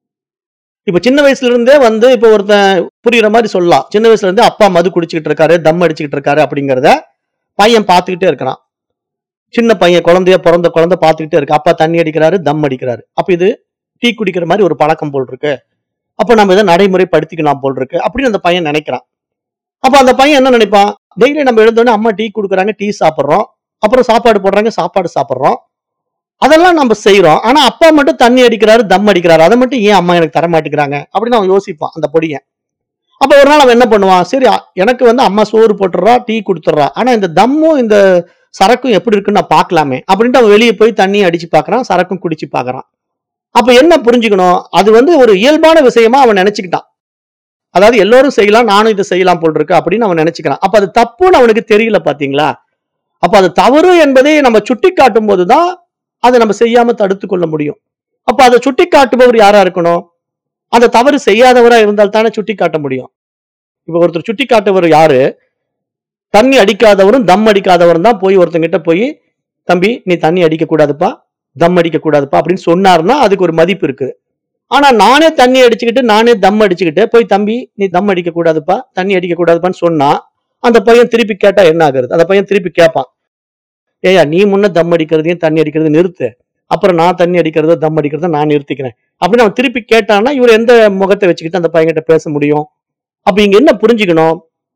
இப்ப சின்ன வயசுல இருந்தே வந்து இப்ப ஒருத்தன் புரியுற மாதிரி சொல்லலாம் சின்ன வயசுல இருந்தே அப்பா மது குடிச்சுக்கிட்டு இருக்காரு தம் அடிச்சுக்கிட்டு இருக்காரு அப்படிங்கறத பையன் பார்த்துக்கிட்டே இருக்கிறான் சின்ன பையன் குழந்தைய பிறந்த குழந்தை பார்த்துக்கிட்டே இருக்கு அப்பா தண்ணி அடிக்கிறாரு தம் அடிக்கிறாரு அப்ப இது டீ குடிக்கிற மாதிரி ஒரு பழக்கம் போல் இருக்கு அப்ப நம்ம இதை நடைமுறைப்படுத்திக்கலாம் போல் இருக்கு அப்படின்னு அந்த பையன் நினைக்கிறான் அப்ப அந்த பையன் என்ன நினைப்பான் டெய்லி நம்ம எழுந்தோடனே அம்மா டீ கொடுக்குறாங்க டீ சாப்பிடுறோம் அப்புறம் சாப்பாடு போடுறாங்க சாப்பாடு சாப்பிடுறோம் அதெல்லாம் நம்ம செய்றோம் ஆனா அப்பா மட்டும் தண்ணி அடிக்கிறாரு தம் அடிக்கிறாரு அதை மட்டும் ஏன் அம்மா எனக்கு தர மாட்டேங்கிறாங்க அப்படின்னு அவன் யோசிப்பான் அந்த பொடியன் அப்ப ஒரு நாள் அவன் என்ன பண்ணுவான் சரி அ- எனக்கு வந்து அம்மா சோறு போட்டுறா டீ கொடுத்துட்றா ஆனா இந்த தம்மும் இந்த சரக்கும் எப்படி இருக்குன்னு நான் பார்க்கலாமே அப்படின்ட்டு அவன் வெளியே போய் தண்ணி அடிச்சு பார்க்கறான் சரக்கும் குடிச்சு பார்க்கறான் அப்ப என்ன புரிஞ்சுக்கணும் அது வந்து ஒரு இயல்பான விஷயமா அவன் நினைச்சுக்கிட்டான் அதாவது எல்லாரும் செய்யலாம் நானும் இதை செய்யலாம் போல் இருக்கு அப்படின்னு அவன் நினைச்சுக்கிறான் அப்ப அது தப்புன்னு அவனுக்கு தெரியல பாத்தீங்களா அப்ப அது தவறு என்பதை நம்ம சுட்டி காட்டும் போதுதான் அதை நம்ம செய்யாம தடுத்து கொள்ள முடியும் அப்ப அதை சுட்டி காட்டுபவர் யாரா இருக்கணும் அந்த தவறு செய்யாதவரா இருந்தால் தானே சுட்டி காட்ட முடியும் இப்ப ஒருத்தர் சுட்டி காட்டுவர் யாரு தண்ணி அடிக்காதவரும் தம் அடிக்காதவரும் தான் போய் ஒருத்தங்கிட்ட போய் தம்பி நீ தண்ணி அடிக்க கூடாதுப்பா தம் அடிக்க கூடாதுப்பா அப்படின்னு சொன்னாருன்னா அதுக்கு ஒரு மதிப்பு இருக்குது ஆனா நானே தண்ணி அடிச்சுக்கிட்டு நானே தம் அடிச்சுக்கிட்டு போய் தம்பி நீ தம் அடிக்க கூடாதுப்பா தண்ணி அடிக்க கூடாதுப்பான்னு சொன்னா அந்த பையன் திருப்பி கேட்டா என்ன ஆகுறது அந்த பையன் திருப்பி கேட்பான் ஏயா நீ முன்ன தம் அடிக்கிறதையும் தண்ணி அடிக்கிறதையும் நிறுத்து அப்புறம் நான் தண்ணி அடிக்கிறதோ தம் அடிக்கிறதோ நான் நிறுத்திக்கிறேன் அப்படின்னு அவன் திருப்பி கேட்டான்னா இவர் எந்த முகத்தை வச்சுக்கிட்டு அந்த பையன்கிட்ட பேச முடியும் அப்ப இங்க என்ன புரிஞ்சுக்கணும்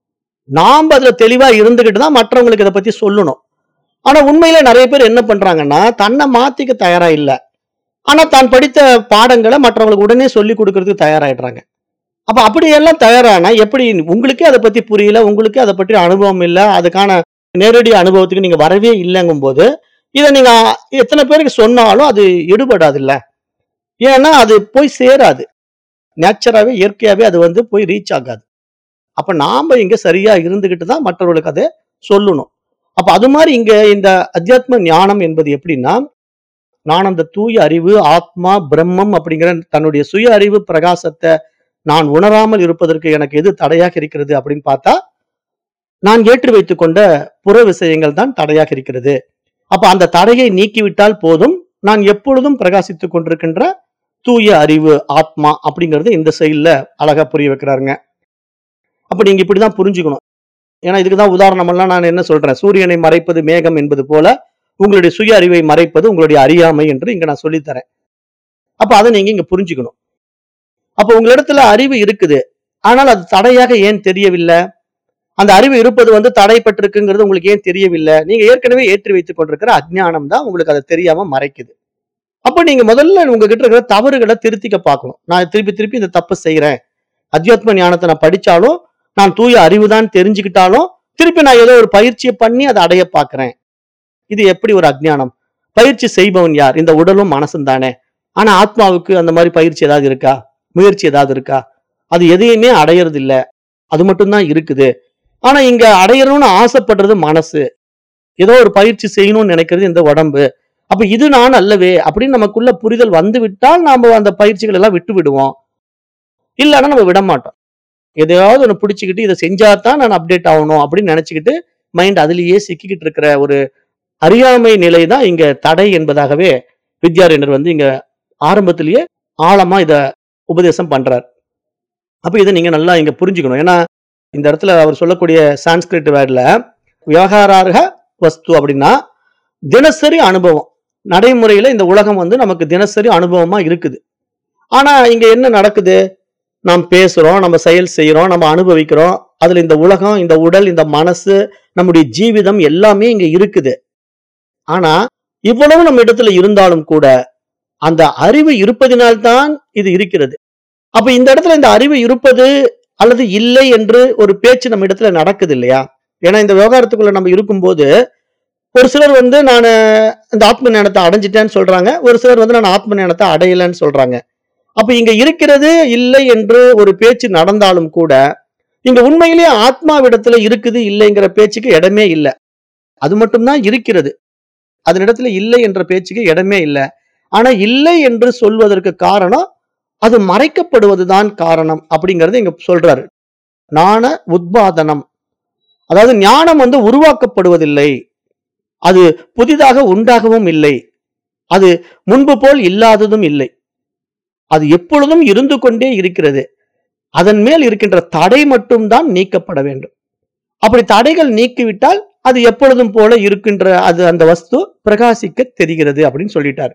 நாம அதுல தெளிவா இருந்துகிட்டு தான் மற்றவங்களுக்கு இதை பத்தி சொல்லணும் ஆனா உண்மையில நிறைய பேர் என்ன பண்றாங்கன்னா தன்னை மாத்திக்க தயாரா இல்ல ஆனா தான் படித்த பாடங்களை மற்றவங்களுக்கு உடனே சொல்லி கொடுக்கறதுக்கு தயாராயிடுறாங்க அப்ப அப்படியெல்லாம் தயாரானா எப்படி உங்களுக்கே அதை பத்தி புரியல உங்களுக்கே அதை பற்றி அனுபவம் இல்ல அதுக்கான நேரடி அனுபவத்துக்கு நீங்க வரவே இல்லைங்கும் போது இதை நீங்க எத்தனை பேருக்கு சொன்னாலும் அது எடுபடாது இல்ல ஏன்னா அது போய் சேராது நேச்சராகவே இயற்கையாவே அது வந்து போய் ரீச் ஆகாது அப்ப நாம இங்க சரியா இருந்துகிட்டு தான் மற்றவர்களுக்கு அதை சொல்லணும் அப்ப அது மாதிரி இங்க இந்த அத்தியாத்ம ஞானம் என்பது எப்படின்னா நான் அந்த தூய அறிவு ஆத்மா பிரம்மம் அப்படிங்கிற தன்னுடைய சுய அறிவு பிரகாசத்தை நான் உணராமல் இருப்பதற்கு எனக்கு எது தடையாக இருக்கிறது அப்படின்னு பார்த்தா நான் ஏற்றி வைத்துக் கொண்ட புற விஷயங்கள் தான் தடையாக இருக்கிறது அப்ப அந்த தடையை நீக்கிவிட்டால் போதும் நான் எப்பொழுதும் பிரகாசித்துக் கொண்டிருக்கின்ற தூய அறிவு ஆத்மா அப்படிங்கறது இந்த செயல்ல அழகா புரிய வைக்கிறாருங்க அப்ப நீங்க இப்படிதான் புரிஞ்சுக்கணும் ஏன்னா இதுக்கு தான் உதாரணமெல்லாம் நான் என்ன சொல்றேன் சூரியனை மறைப்பது மேகம் என்பது போல உங்களுடைய சுய அறிவை மறைப்பது உங்களுடைய அறியாமை என்று இங்க நான் சொல்லித்தரேன் அப்ப அதை நீங்க இங்க புரிஞ்சுக்கணும் அப்ப உங்களிடத்துல அறிவு இருக்குது ஆனால் அது தடையாக ஏன் தெரியவில்லை அந்த அறிவு இருப்பது வந்து தடைப்பட்டிருக்குங்கிறது உங்களுக்கு ஏன் தெரியவில்லை நீங்க ஏற்கனவே ஏற்றி வைத்துக் கொண்டிருக்கிற அஜ்ஞானம் தான் உங்களுக்கு அதை தெரியாம மறைக்குது அப்ப நீங்க முதல்ல உங்ககிட்ட இருக்கிற தவறுகளை திருத்திக்க பார்க்கணும் நான் திருப்பி திருப்பி இந்த தப்பு செய்யறேன் அத்தியாத்ம ஞானத்தை நான் படிச்சாலும் நான் தூய அறிவு தான் தெரிஞ்சுக்கிட்டாலும் திருப்பி நான் ஏதோ ஒரு பயிற்சியை பண்ணி அதை அடைய பார்க்கிறேன் இது எப்படி ஒரு அஜ்ஞானம் பயிற்சி செய்பவன் யார் இந்த உடலும் மனசும் தானே ஆனா ஆத்மாவுக்கு அந்த மாதிரி பயிற்சி ஏதாவது இருக்கா முயற்சி ஏதாவது இருக்கா அது எதையுமே அடையறது இல்ல அது மட்டும்தான் இருக்குது ஆனா இங்க அடையணும்னு ஆசைப்படுறது மனசு ஏதோ ஒரு பயிற்சி செய்யணும்னு நினைக்கிறது இந்த உடம்பு அப்ப இது நான் அல்லவே அப்படின்னு நமக்குள்ள புரிதல் வந்து விட்டால் நாம அந்த பயிற்சிகள் எல்லாம் விட்டு விடுவோம் இல்லைன்னா நம்ம விட மாட்டோம் எதையாவது ஒன்று பிடிச்சிக்கிட்டு இதை செஞ்சாதான் நான் அப்டேட் ஆகணும் அப்படின்னு நினைச்சுக்கிட்டு மைண்ட் அதுலயே சிக்கிக்கிட்டு இருக்கிற ஒரு அறியாமை நிலை தான் இங்க தடை என்பதாகவே வித்யாரண்யர் வந்து இங்க ஆரம்பத்திலேயே ஆழமா இத உபதேசம் பண்றார் அப்ப இதை நீங்க நல்லா இங்க புரிஞ்சுக்கணும் ஏன்னா இந்த இடத்துல அவர் சொல்லக்கூடிய சான்ஸ்கிரிட் வேர்ட்ல விவகாரார்க வஸ்து அப்படின்னா தினசரி அனுபவம் நடைமுறையில இந்த உலகம் வந்து நமக்கு தினசரி அனுபவமா இருக்குது ஆனா இங்க என்ன நடக்குது நாம் பேசுறோம் நம்ம செயல் செய்யறோம் நம்ம அனுபவிக்கிறோம் அதுல இந்த உலகம் இந்த உடல் இந்த மனசு நம்முடைய ஜீவிதம் எல்லாமே இங்க இருக்குது ஆனா இவ்வளவு நம்ம இடத்துல இருந்தாலும் கூட அந்த அறிவு இருப்பதினால்தான் இது இருக்கிறது அப்ப இந்த இடத்துல இந்த அறிவு இருப்பது அல்லது இல்லை என்று ஒரு பேச்சு நம்ம இடத்துல நடக்குது இல்லையா ஏன்னா இந்த விவகாரத்துக்குள்ள நம்ம இருக்கும்போது ஒரு சிலர் வந்து நான் இந்த ஆத்ம ஞானத்தை அடைஞ்சிட்டேன்னு சொல்றாங்க ஒரு சிலர் வந்து நான் ஆத்ம ஞானத்தை அடையலைன்னு சொல்றாங்க அப்ப இங்க இருக்கிறது இல்லை என்று ஒரு பேச்சு நடந்தாலும் கூட இங்க உண்மையிலேயே ஆத்மாவிடத்துல இருக்குது இல்லைங்கிற பேச்சுக்கு இடமே இல்லை அது மட்டும்தான் இருக்கிறது அதனிடத்துல இல்லை என்ற பேச்சுக்கு இடமே இல்லை ஆனா இல்லை என்று சொல்வதற்கு காரணம் அது மறைக்கப்படுவதுதான் காரணம் அப்படிங்கறது இங்க சொல்றாரு ஞான உத்பாதனம் அதாவது ஞானம் வந்து உருவாக்கப்படுவதில்லை அது புதிதாக உண்டாகவும் இல்லை அது முன்பு போல் இல்லாததும் இல்லை அது எப்பொழுதும் இருந்து கொண்டே இருக்கிறது அதன் மேல் இருக்கின்ற தடை மட்டும்தான் நீக்கப்பட வேண்டும் அப்படி தடைகள் நீக்கிவிட்டால் அது எப்பொழுதும் போல இருக்கின்ற அது அந்த வஸ்து பிரகாசிக்க தெரிகிறது அப்படின்னு சொல்லிட்டாரு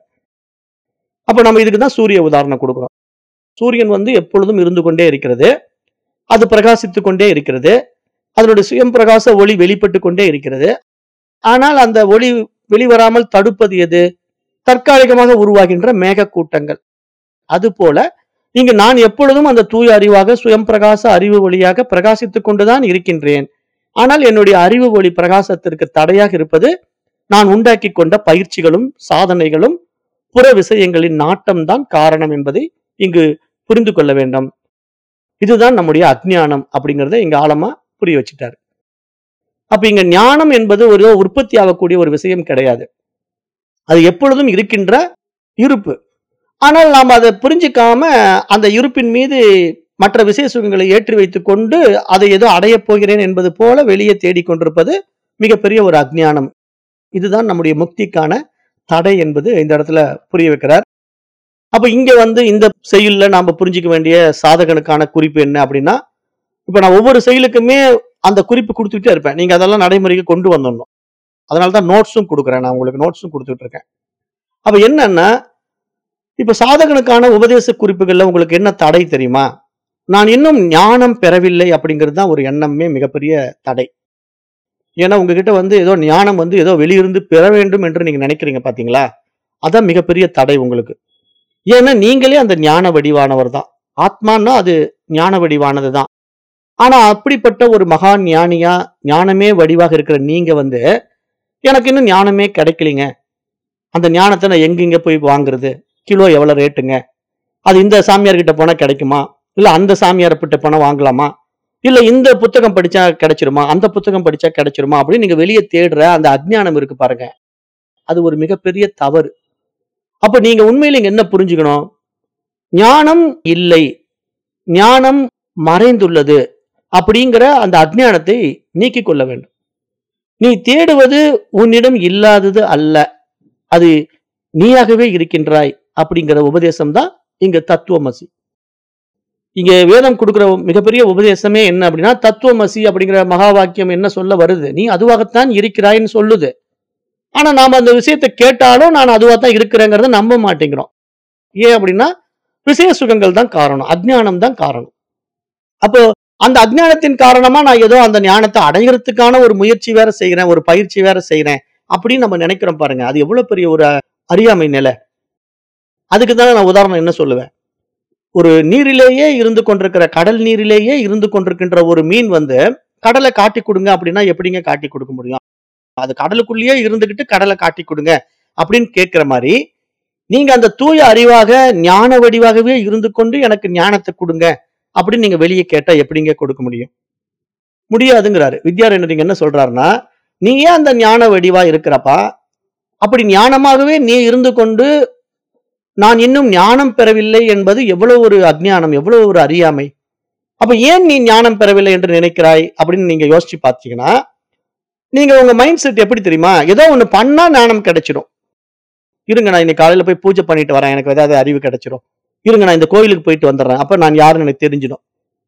அப்ப நம்ம இதுக்கு தான் சூரிய உதாரணம் கொடுக்கிறோம் சூரியன் வந்து எப்பொழுதும் இருந்து கொண்டே இருக்கிறது அது பிரகாசித்துக் கொண்டே இருக்கிறது அதனுடைய சுயம் பிரகாச ஒளி வெளிப்பட்டு கொண்டே இருக்கிறது ஆனால் அந்த ஒளி வெளிவராமல் தடுப்பது எது தற்காலிகமாக உருவாகின்ற மேகக்கூட்டங்கள் அதுபோல இங்கு நான் எப்பொழுதும் அந்த தூய அறிவாக சுயம் பிரகாச அறிவு ஒளியாக பிரகாசித்துக் கொண்டுதான் இருக்கின்றேன் ஆனால் என்னுடைய அறிவு ஒளி பிரகாசத்திற்கு தடையாக இருப்பது நான் உண்டாக்கி கொண்ட பயிற்சிகளும் சாதனைகளும் புற விஷயங்களின் நாட்டம்தான் காரணம் என்பதை இங்கு புரிந்து கொள்ள வேண்டும் இதுதான் நம்முடைய அஜ்ஞானம் அப்படிங்கறத இங்க ஆழமா புரிய வச்சுட்டாரு அப்ப இங்க ஞானம் என்பது ஒரு உற்பத்தி ஆகக்கூடிய ஒரு விஷயம் கிடையாது அது எப்பொழுதும் இருக்கின்ற இருப்பு ஆனால் நாம் அதை புரிஞ்சிக்காம அந்த இருப்பின் மீது மற்ற விசேஷ சுகங்களை ஏற்றி வைத்துக் கொண்டு அதை ஏதோ அடையப் போகிறேன் என்பது போல வெளியே தேடிக்கொண்டிருப்பது மிகப்பெரிய ஒரு அஜ்ஞானம் இதுதான் நம்முடைய முக்திக்கான தடை என்பது இந்த இடத்துல புரிய வைக்கிறார் அப்ப இங்க வந்து இந்த செயல்ல நாம புரிஞ்சிக்க வேண்டிய சாதகனுக்கான குறிப்பு என்ன அப்படின்னா இப்ப நான் ஒவ்வொரு செயலுக்குமே அந்த குறிப்பு கொடுத்துட்டே இருப்பேன் நீங்க அதெல்லாம் நடைமுறைக்கு கொண்டு வந்துடணும் அதனால தான் நோட்ஸும் கொடுக்குறேன் நான் உங்களுக்கு நோட்ஸும் கொடுத்துட்டு இருக்கேன் அப்ப என்னன்னா இப்ப சாதகனுக்கான உபதேச குறிப்புகள்ல உங்களுக்கு என்ன தடை தெரியுமா நான் இன்னும் ஞானம் பெறவில்லை அப்படிங்கிறது தான் ஒரு எண்ணமே மிகப்பெரிய தடை ஏன்னா உங்ககிட்ட வந்து ஏதோ ஞானம் வந்து ஏதோ வெளியிருந்து பெற வேண்டும் என்று நீங்க நினைக்கிறீங்க பாத்தீங்களா அதான் மிகப்பெரிய தடை உங்களுக்கு ஏன்னா நீங்களே அந்த ஞான வடிவானவர் தான் ஆத்மான்னா அது ஞான வடிவானது தான் ஆனா அப்படிப்பட்ட ஒரு மகா ஞானியா ஞானமே வடிவாக இருக்கிற நீங்க வந்து எனக்கு இன்னும் ஞானமே கிடைக்கலைங்க அந்த ஞானத்தை நான் எங்கெங்க போய் வாங்குறது கிலோ எவ்வளவு ரேட்டுங்க அது இந்த சாமியார் கிட்ட போனா கிடைக்குமா இல்ல அந்த சாமியார் கிட்ட போனா வாங்கலாமா இல்ல இந்த புத்தகம் படிச்சா கிடைச்சிருமா அந்த புத்தகம் படிச்சா கிடைச்சிருமா அப்படின்னு நீங்க வெளியே தேடுற அந்த அஜ்ஞானம் இருக்கு பாருங்க அது ஒரு மிகப்பெரிய தவறு அப்ப நீங்க உண்மையில இங்க என்ன புரிஞ்சுக்கணும் ஞானம் இல்லை ஞானம் மறைந்துள்ளது அப்படிங்கிற அந்த அஜ்ஞானத்தை நீக்கிக் கொள்ள வேண்டும் நீ தேடுவது உன்னிடம் இல்லாதது அல்ல அது நீயாகவே இருக்கின்றாய் அப்படிங்கிற உபதேசம் தான் இங்க தத்துவமசி இங்க வேதம் கொடுக்கிற மிகப்பெரிய உபதேசமே என்ன அப்படின்னா தத்துவமசி அப்படிங்கிற மகா வாக்கியம் என்ன சொல்ல வருது நீ அதுவாகத்தான் இருக்கிறாய்ன்னு சொல்லுது ஆனா நாம அந்த விஷயத்தை கேட்டாலும் நான் அதுவா தான் இருக்கிறேங்கிறத நம்ப மாட்டேங்கிறோம் ஏன் அப்படின்னா விஷய சுகங்கள் தான் காரணம் அஜ்ஞானம் தான் காரணம் அப்போ அந்த அஜ்ஞானத்தின் காரணமா நான் ஏதோ அந்த ஞானத்தை அடைகிறதுக்கான ஒரு முயற்சி வேற செய்கிறேன் ஒரு பயிற்சி வேற செய்கிறேன் அப்படின்னு நம்ம நினைக்கிறோம் பாருங்க அது எவ்வளவு பெரிய ஒரு அறியாமை நிலை அதுக்கு தான் நான் உதாரணம் என்ன சொல்லுவேன் ஒரு நீரிலேயே இருந்து கொண்டிருக்கிற கடல் நீரிலேயே இருந்து கொண்டிருக்கின்ற ஒரு மீன் வந்து கடலை காட்டி கொடுங்க அப்படின்னா எப்படிங்க காட்டி கொடுக்க முடியும் அது கடலுக்குள்ளேயே இருந்துகிட்டு கடலை காட்டி கொடுங்க அப்படின்னு கேட்கிற மாதிரி நீங்க அந்த தூய அறிவாக ஞான வடிவாகவே இருந்து கொண்டு எனக்கு ஞானத்தை கொடுங்க அப்படின்னு நீங்க வெளியே கேட்டா எப்படிங்க கொடுக்க முடியும் முடியாதுங்கிறாரு வித்யாரண்யர் இங்க என்ன சொல்றாருன்னா நீ ஏன் அந்த ஞான வடிவா இருக்கிறப்பா அப்படி ஞானமாகவே நீ இருந்து கொண்டு நான் இன்னும் ஞானம் பெறவில்லை என்பது எவ்வளவு ஒரு அஜ்ஞானம் எவ்வளவு ஒரு அறியாமை அப்ப ஏன் நீ ஞானம் பெறவில்லை என்று நினைக்கிறாய் அப்படின்னு நீங்க யோசிச்சு பார்த்தீங்கன்னா நீங்க உங்க மைண்ட் செட் எப்படி தெரியுமா ஏதோ ஒண்ணு பண்ணா ஞானம் கிடைச்சிடும் இருங்க நான் இன்னைக்கு காலையில போய் பூஜை பண்ணிட்டு வரேன் எனக்கு ஏதாவது அறிவு கிடைச்சிடும் இருங்க நான் இந்த கோயிலுக்கு போயிட்டு வந்துடுறேன் அப்ப நான் யாருன்னு எனக்கு தெரிஞ்சிடும்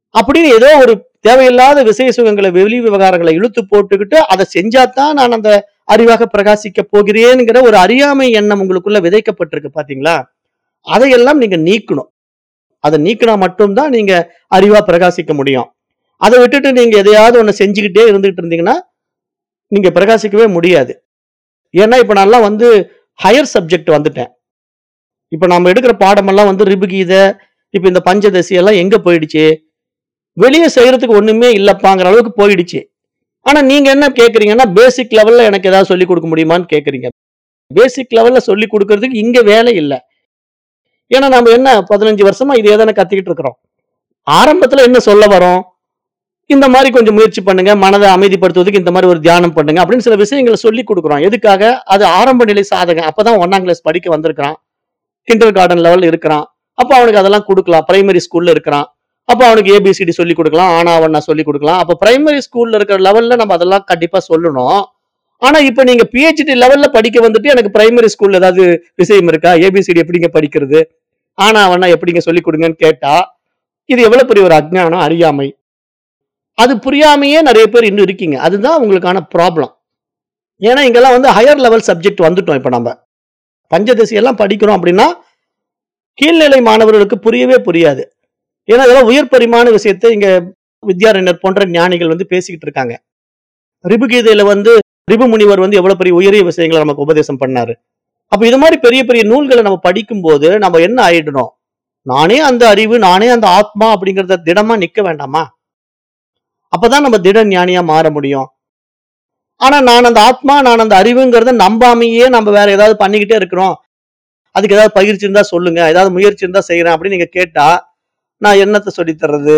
அப்படின்னு ஏதோ ஒரு தேவையில்லாத விசய சுகங்களை வெளி விவகாரங்களை இழுத்து போட்டுக்கிட்டு அதை செஞ்சாதான் நான் அந்த அறிவாக பிரகாசிக்க போகிறேன்ங்கிற ஒரு அறியாமை எண்ணம் உங்களுக்குள்ள விதைக்கப்பட்டிருக்கு பாத்தீங்களா அதையெல்லாம் நீங்க நீக்கணும் அதை நீக்கினா மட்டும்தான் நீங்க அறிவா பிரகாசிக்க முடியும் அதை விட்டுட்டு நீங்க எதையாவது ஒண்ணு செஞ்சுக்கிட்டே இருந்துகிட்டு இருந்தீங்கன்னா நீங்க பிரகாசிக்கவே முடியாது ஏன்னா இப்ப நல்லா வந்து ஹையர் சப்ஜெக்ட் வந்துட்டேன் இப்ப நம்ம எடுக்கிற பாடமெல்லாம் வந்து ரிபுகீதை இப்ப இந்த பஞ்சதசி எல்லாம் எங்க போயிடுச்சு வெளியே செய்யறதுக்கு ஒண்ணுமே இல்லப்பாங்கிற அளவுக்கு போயிடுச்சு ஆனா நீங்க என்ன கேக்குறீங்கன்னா பேசிக் லெவல்ல எனக்கு ஏதாவது சொல்லி கொடுக்க முடியுமான்னு கேக்குறீங்க பேசிக் லெவல்ல சொல்லி கொடுக்கறதுக்கு இங்க வேலை இல்லை ஏன்னா நம்ம என்ன பதினஞ்சு வருஷமா இதே தானே கத்திக்கிட்டு இருக்கிறோம் ஆரம்பத்துல என்ன சொல்ல வரோம் இந்த மாதிரி கொஞ்சம் முயற்சி பண்ணுங்க மனதை அமைதிப்படுத்துவதற்கு இந்த மாதிரி ஒரு தியானம் பண்ணுங்க அப்படின்னு சில விஷயங்களை சொல்லி கொடுக்குறோம் எதுக்காக அது ஆரம்ப நிலை சாதகம் அப்பதான் ஒன்னாம் கிளாஸ் படிக்க வந்திருக்கிறான் கிண்டர் கார்டன் லெவல்ல இருக்கிறான் அப்ப அவனுக்கு அதெல்லாம் கொடுக்கலாம் பிரைமரி ஸ்கூல்ல இருக்கிறான் அப்ப அவனுக்கு ஏபிசிடி சொல்லி கொடுக்கலாம் ஆனாவண்ணா சொல்லி கொடுக்கலாம் அப்ப பிரைமரி ஸ்கூல்ல இருக்கிற லெவல்ல நம்ம அதெல்லாம் கண்டிப்பா சொல்லணும் ஆனா இப்ப நீங்க பிஹெச்டி லெவல்ல படிக்க வந்துட்டு எனக்கு பிரைமரி ஸ்கூல்ல ஏதாவது விஷயம் இருக்கா ஏபிசிடி எப்படிங்க படிக்கிறது ஆனாவண்ணா எப்படிங்க சொல்லி கொடுங்கன்னு கேட்டா இது எவ்வளவு பெரிய ஒரு அஜ்ஞானம் அறியாமை அது புரியாமையே நிறைய பேர் இன்னும் இருக்கீங்க அதுதான் உங்களுக்கான ப்ராப்ளம் ஏன்னா இங்கெல்லாம் வந்து ஹையர் லெவல் சப்ஜெக்ட் வந்துட்டோம் இப்ப நம்ம பஞ்சதசி எல்லாம் படிக்கிறோம் அப்படின்னா கீழ்நிலை மாணவர்களுக்கு புரியவே புரியாது ஏன்னா இதெல்லாம் உயர் பரிமாண விஷயத்தை இங்க வித்யாரண்யர் போன்ற ஞானிகள் வந்து பேசிக்கிட்டு இருக்காங்க ரிபுகீதையில வந்து ரிபு முனிவர் வந்து எவ்வளவு பெரிய உயரிய விஷயங்களை நமக்கு உபதேசம் பண்ணாரு அப்ப இது மாதிரி பெரிய பெரிய நூல்களை நம்ம படிக்கும்போது நம்ம என்ன ஆயிடணும் நானே அந்த அறிவு நானே அந்த ஆத்மா அப்படிங்கறத திடமா நிக்க வேண்டாமா அப்பதான் நம்ம திட ஞானியா மாற முடியும் ஆனா நான் அந்த ஆத்மா நான் அந்த அறிவுங்கிறத நம்பாமையே நம்ம வேற ஏதாவது பண்ணிக்கிட்டே இருக்கிறோம் அதுக்கு ஏதாவது பயிற்சி இருந்தா சொல்லுங்க ஏதாவது முயற்சி இருந்தா செய்யறேன் அப்படின்னு நீங்க கேட்டா நான் என்னத்தை சொல்லித் தர்றது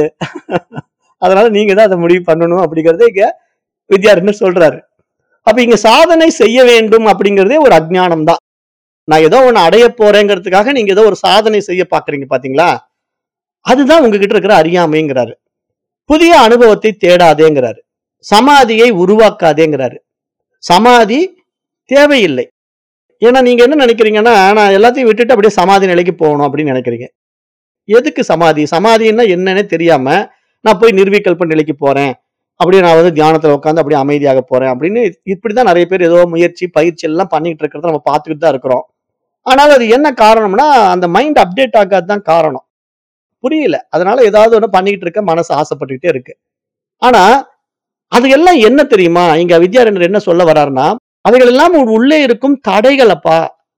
அதனால நீங்க தான் அதை முடிவு பண்ணணும் அப்படிங்கறத இங்க வித்யாரண்யர் சொல்றாரு அப்ப இங்க சாதனை செய்ய வேண்டும் அப்படிங்கறதே ஒரு அஜ்ஞானம் தான் நான் ஏதோ ஒண்ணு அடைய போறேங்கிறதுக்காக நீங்க ஏதோ ஒரு சாதனை செய்ய பாக்குறீங்க பாத்தீங்களா அதுதான் உங்ககிட்ட இருக்கிற அறியாமைங்கிறாரு புதிய அனுபவத்தை தேடாதேங்கிறாரு சமாதியை உருவாக்காதேங்கிறாரு சமாதி தேவையில்லை ஏன்னா நீங்க என்ன நினைக்கிறீங்கன்னா நான் எல்லாத்தையும் விட்டுட்டு அப்படியே சமாதி நிலைக்கு போகணும் அப்படின்னு நினைக்கிறீங்க எதுக்கு சமாதி சமாதின்னா என்னன்னே தெரியாம நான் போய் நிர்விகல்ப நிலைக்கு போறேன் அப்படியே நான் வந்து தியானத்துல உட்காந்து அப்படியே அமைதியாக போறேன் அப்படின்னு இப்படிதான் நிறைய பேர் ஏதோ முயற்சி பயிற்சி எல்லாம் பண்ணிட்டு இருக்கிறத நம்ம பார்த்துக்கிட்டு தான் இருக்கிறோம் ஆனால் அது என்ன காரணம்னா அந்த மைண்ட் அப்டேட் ஆகாது தான் காரணம் புரியல அதனால ஏதாவது ஒண்ணு பண்ணிக்கிட்டு இருக்க மனசு ஆசைப்பட்டுக்கிட்டே இருக்கு ஆனா அது எல்லாம் என்ன தெரியுமா இங்க வித்யாரண்யர் என்ன சொல்ல வர்றாருன்னா அவைகள் எல்லாம் உன் உள்ளே இருக்கும் தடைகள் அப்பா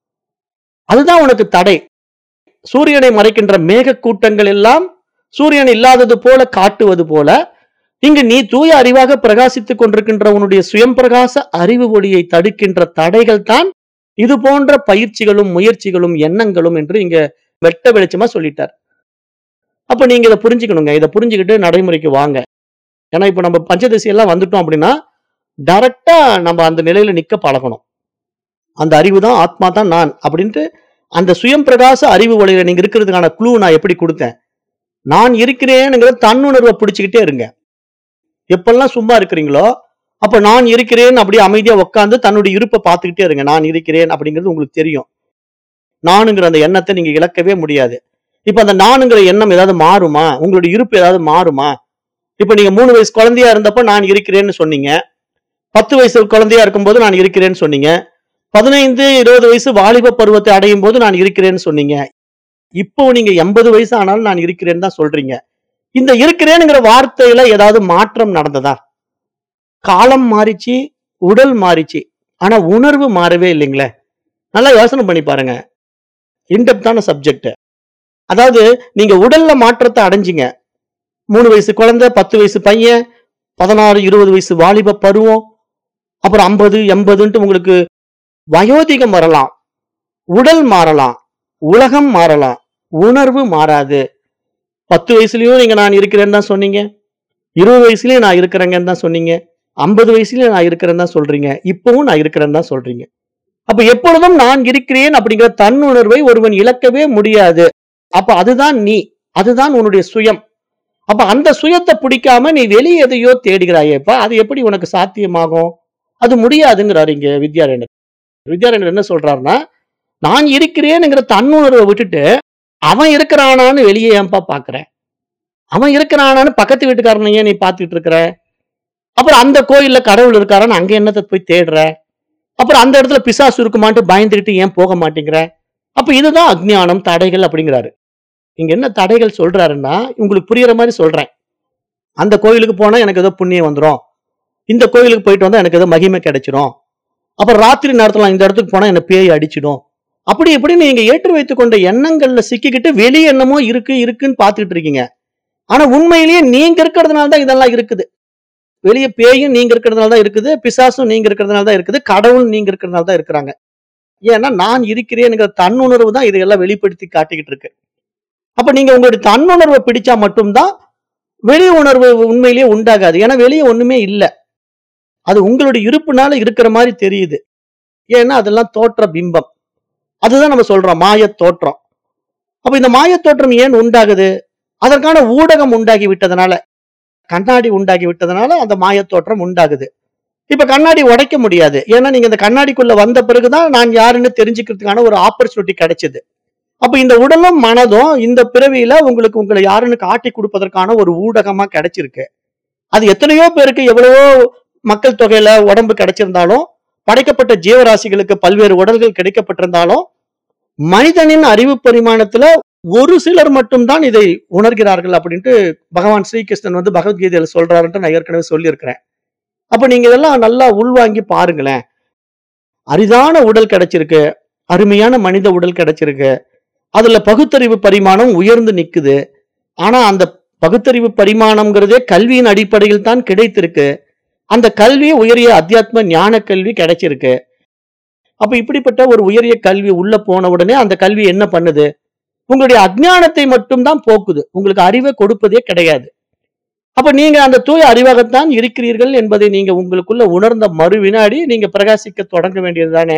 அதுதான் உனக்கு தடை சூரியனை மறைக்கின்ற மேக கூட்டங்கள் எல்லாம் சூரியன் இல்லாதது போல காட்டுவது போல இங்கு நீ தூய அறிவாக பிரகாசித்துக் கொண்டிருக்கின்ற உன்னுடைய சுயம் பிரகாச அறிவு ஒளியை தடுக்கின்ற தடைகள் தான் இது போன்ற பயிற்சிகளும் முயற்சிகளும் எண்ணங்களும் என்று இங்க வெட்ட வெளிச்சமா சொல்லிட்டார் அப்ப நீங்க இதை புரிஞ்சுக்கணுங்க இதை புரிஞ்சுக்கிட்டு நடைமுறைக்கு வாங்க ஏன்னா இப்ப நம்ம பஞ்சதசி எல்லாம் வந்துட்டோம் அப்படின்னா டைரக்டா நம்ம அந்த நிலையில நிக்க பழகணும் அந்த அறிவு தான் ஆத்மா தான் நான் அப்படின்ட்டு அந்த சுயம் பிரகாச அறிவு ஒளியில நீங்க இருக்கிறதுக்கான க்ளூ நான் எப்படி கொடுத்தேன் நான் இருக்கிறேனுங்கிற தன்னுணர்வை பிடிச்சுக்கிட்டே இருங்க எப்பெல்லாம் சும்மா இருக்கிறீங்களோ அப்ப நான் இருக்கிறேன் அப்படியே அமைதியா உட்காந்து தன்னுடைய இருப்பை பார்த்துக்கிட்டே இருங்க நான் இருக்கிறேன் அப்படிங்கிறது உங்களுக்கு தெரியும் நானுங்கிற அந்த எண்ணத்தை நீங்க இழக்கவே முடியாது இப்ப அந்த நானுங்கிற எண்ணம் ஏதாவது மாறுமா உங்களுடைய இருப்பு ஏதாவது மாறுமா இப்ப நீங்க மூணு வயசு குழந்தையா இருந்தப்ப நான் இருக்கிறேன்னு சொன்னீங்க பத்து வயசு குழந்தையா இருக்கும்போது நான் இருக்கிறேன்னு சொன்னீங்க பதினைந்து இருபது வயசு வாலிப பருவத்தை அடையும் போது நான் இருக்கிறேன்னு சொன்னீங்க இப்போ நீங்க எண்பது வயசு ஆனாலும் நான் இருக்கிறேன்னு தான் சொல்றீங்க இந்த இருக்கிறேனுங்கிற வார்த்தையில ஏதாவது மாற்றம் நடந்ததா காலம் மாறிச்சு உடல் மாறிச்சு ஆனா உணர்வு மாறவே இல்லைங்களே நல்லா யோசனை பண்ணி பாருங்க இன்டெப்தான சப்ஜெக்ட் அதாவது நீங்க உடல்ல மாற்றத்தை அடைஞ்சிங்க மூணு வயசு குழந்தை பத்து வயசு பையன் பதினாறு இருபது வயசு வாலிப பருவம் அப்புறம் ஐம்பது எண்பதுன்ட்டு உங்களுக்கு வயோதிகம் வரலாம் உடல் மாறலாம் உலகம் மாறலாம் உணர்வு மாறாது பத்து வயசுலயும் நீங்க நான் இருக்கிறேன்னு தான் சொன்னீங்க இருபது வயசுலயும் நான் இருக்கிறேங்கன்னு தான் சொன்னீங்க ஐம்பது வயசுலயும் நான் இருக்கிறேன்னு தான் சொல்றீங்க இப்பவும் நான் இருக்கிறேன்னு தான் சொல்றீங்க அப்ப எப்பொழுதும் நான் இருக்கிறேன் அப்படிங்கிற தன்னுணர்வை ஒருவன் இழக்கவே முடியாது அப்ப அதுதான் நீ அதுதான் உன்னுடைய சுயம் அப்ப அந்த சுயத்தை பிடிக்காம நீ வெளியே எதையோ தேடுகிறாயேப்பா அது எப்படி உனக்கு சாத்தியமாகும் அது முடியாதுங்கிறாரு இங்க வித்யாரண்யர் வித்யாரண்யர் என்ன சொல்றாருன்னா நான் இருக்கிறேனுங்கிற தன்னுணர்வை விட்டுட்டு அவன் இருக்கிறானான்னு வெளியே ஏன்பா பாக்குறேன் அவன் இருக்கிறானான்னு பக்கத்து வீட்டுக்காரனை ஏன் நீ பார்த்துட்டு இருக்கிற அப்புறம் அந்த கோயில்ல கடவுள் இருக்காரான்னு அங்க என்னத்தை போய் தேடுற அப்புறம் அந்த இடத்துல பிசாசு இருக்குமான்ட்டு பயந்துகிட்டு ஏன் போக மாட்டேங்கிற அப்ப இதுதான் அஜ்ஞானம் தடைகள் அப்படிங்கிறாரு இங்க என்ன தடைகள் சொல்றாருன்னா உங்களுக்கு புரியுற மாதிரி சொல்றேன் அந்த கோயிலுக்கு போனா எனக்கு ஏதோ புண்ணியம் வந்துரும் இந்த கோயிலுக்கு போயிட்டு வந்தா எனக்கு ஏதோ மகிமை கிடைச்சிரும் அப்புறம் ராத்திரி நேரத்துல நான் இந்த இடத்துக்கு போனா என்ன பேய் அடிச்சிடும் அப்படி இப்படி நீங்க ஏற்றி வைத்துக் கொண்ட எண்ணங்கள்ல சிக்கிக்கிட்டு வெளி எண்ணமோ இருக்கு இருக்குன்னு பார்த்துட்டு இருக்கீங்க ஆனா உண்மையிலேயே நீங்க இருக்கிறதுனால தான் இதெல்லாம் இருக்குது வெளியே பேயும் நீங்க இருக்கிறதுனால தான் இருக்குது பிசாசும் நீங்க இருக்கிறதுனால தான் இருக்குது கடவுள் நீங்க இருக்கிறதுனால தான் இருக்கிறாங்க ஏன்னா நான் இருக்கிறேன்ங்கிற தன்னுணர்வு தான் இதையெல்லாம் வெளிப்படுத்தி காட்டிக்கிட்டு இருக்கு அப்ப நீங்க உங்களுடைய தன்னுணர்வை பிடிச்சா மட்டும்தான் வெளி உணர்வு உண்மையிலேயே உண்டாகாது ஏன்னா வெளியே ஒண்ணுமே இல்லை அது உங்களுடைய இருப்புனால இருக்கிற மாதிரி தெரியுது ஏன்னா அதெல்லாம் தோற்ற பிம்பம் அதுதான் நம்ம சொல்றோம் மாயத் தோற்றம் அப்ப இந்த மாயத் தோற்றம் ஏன் உண்டாகுது அதற்கான ஊடகம் உண்டாகி விட்டதனால கண்ணாடி உண்டாகி விட்டதனால அந்த மாயத் தோற்றம் உண்டாகுது இப்ப கண்ணாடி உடைக்க முடியாது ஏன்னா நீங்க இந்த கண்ணாடிக்குள்ள வந்த பிறகுதான் நான் யாருன்னு தெரிஞ்சுக்கிறதுக்கான ஒரு ஆப்பர்ச்சுனிட்டி கிடைச்சது அப்ப இந்த உடலும் மனதும் இந்த பிறவியில உங்களுக்கு உங்களை யாருன்னு காட்டி கொடுப்பதற்கான ஒரு ஊடகமா கிடைச்சிருக்கு அது எத்தனையோ பேருக்கு எவ்வளவோ மக்கள் தொகையில உடம்பு கிடைச்சிருந்தாலும் படைக்கப்பட்ட ஜீவராசிகளுக்கு பல்வேறு உடல்கள் கிடைக்கப்பட்டிருந்தாலும் மனிதனின் அறிவு பரிமாணத்துல ஒரு சிலர் மட்டும்தான் இதை உணர்கிறார்கள் அப்படின்ட்டு பகவான் ஸ்ரீகிருஷ்ணன் வந்து பகவத்கீதையில சொல்றாருன்ட்டு நான் ஏற்கனவே சொல்லியிருக்கிறேன் அப்ப நீங்க இதெல்லாம் நல்லா உள்வாங்கி பாருங்களேன் அரிதான உடல் கிடைச்சிருக்கு அருமையான மனித உடல் கிடைச்சிருக்கு அதுல பகுத்தறிவு பரிமாணம் உயர்ந்து நிக்குது ஆனா அந்த பகுத்தறிவு பரிமாணம்ங்கிறதே கல்வியின் அடிப்படையில் தான் கிடைத்திருக்கு அந்த கல்வி உயரிய அத்தியாத்ம ஞான கல்வி கிடைச்சிருக்கு அப்ப இப்படிப்பட்ட ஒரு உயரிய கல்வி உள்ள போன உடனே அந்த கல்வி என்ன பண்ணுது உங்களுடைய அஜ்ஞானத்தை மட்டும்தான் போக்குது உங்களுக்கு அறிவை கொடுப்பதே கிடையாது அப்ப நீங்க அந்த தூய அறிவாகத்தான் இருக்கிறீர்கள் என்பதை நீங்க உங்களுக்குள்ள உணர்ந்த மறு வினாடி நீங்க பிரகாசிக்க தொடங்க வேண்டியது தானே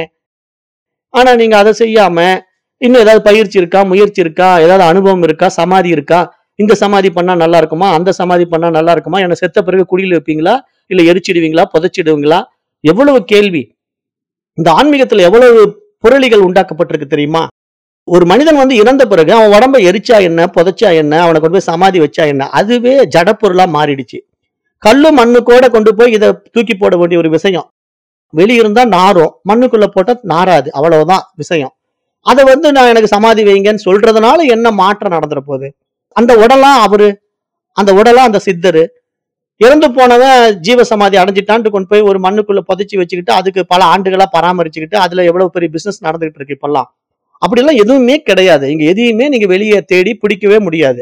ஆனா நீங்க அதை செய்யாம இன்னும் ஏதாவது பயிற்சி இருக்கா முயற்சி இருக்கா ஏதாவது அனுபவம் இருக்கா சமாதி இருக்கா இந்த சமாதி பண்ணா நல்லா இருக்குமா அந்த சமாதி பண்ணா நல்லா இருக்குமா என்ன செத்த பிறகு குடியில் வைப்பீங்களா இல்ல எரிச்சிடுவீங்களா புதைச்சிடுவீங்களா எவ்வளவு கேள்வி இந்த ஆன்மீகத்துல எவ்வளவு புரளிகள் உண்டாக்கப்பட்டிருக்கு தெரியுமா ஒரு மனிதன் வந்து இறந்த பிறகு அவன் உடம்ப எரிச்சா என்ன புதைச்சா என்ன அவனை கொண்டு போய் சமாதி வச்சா என்ன அதுவே ஜடப்பொருளா மாறிடுச்சு கல்லு மண்ணு கூட கொண்டு போய் இதை தூக்கி போட வேண்டிய ஒரு விஷயம் வெளியிருந்தா நாரும் மண்ணுக்குள்ள போட்டா நாராது அவ்வளவுதான் விஷயம் அதை வந்து நான் எனக்கு சமாதி வைங்கன்னு சொல்றதுனால என்ன மாற்றம் நடந்துற போகுது அந்த உடலா அவரு அந்த உடலா அந்த சித்தரு இறந்து போனவன் ஜீவ சமாதி அடைஞ்சிட்டான்ட்டு கொண்டு போய் ஒரு மண்ணுக்குள்ள புதைச்சி வச்சுக்கிட்டு அதுக்கு பல ஆண்டுகளா பராமரிச்சுக்கிட்டு அதுல எவ்வளவு பெரிய பிசினஸ் நடந்துகிட்டு இருக்கு இப்பெல்லாம் அப்படிலாம் எதுவுமே கிடையாது இங்க எதையுமே நீங்க வெளியே தேடி பிடிக்கவே முடியாது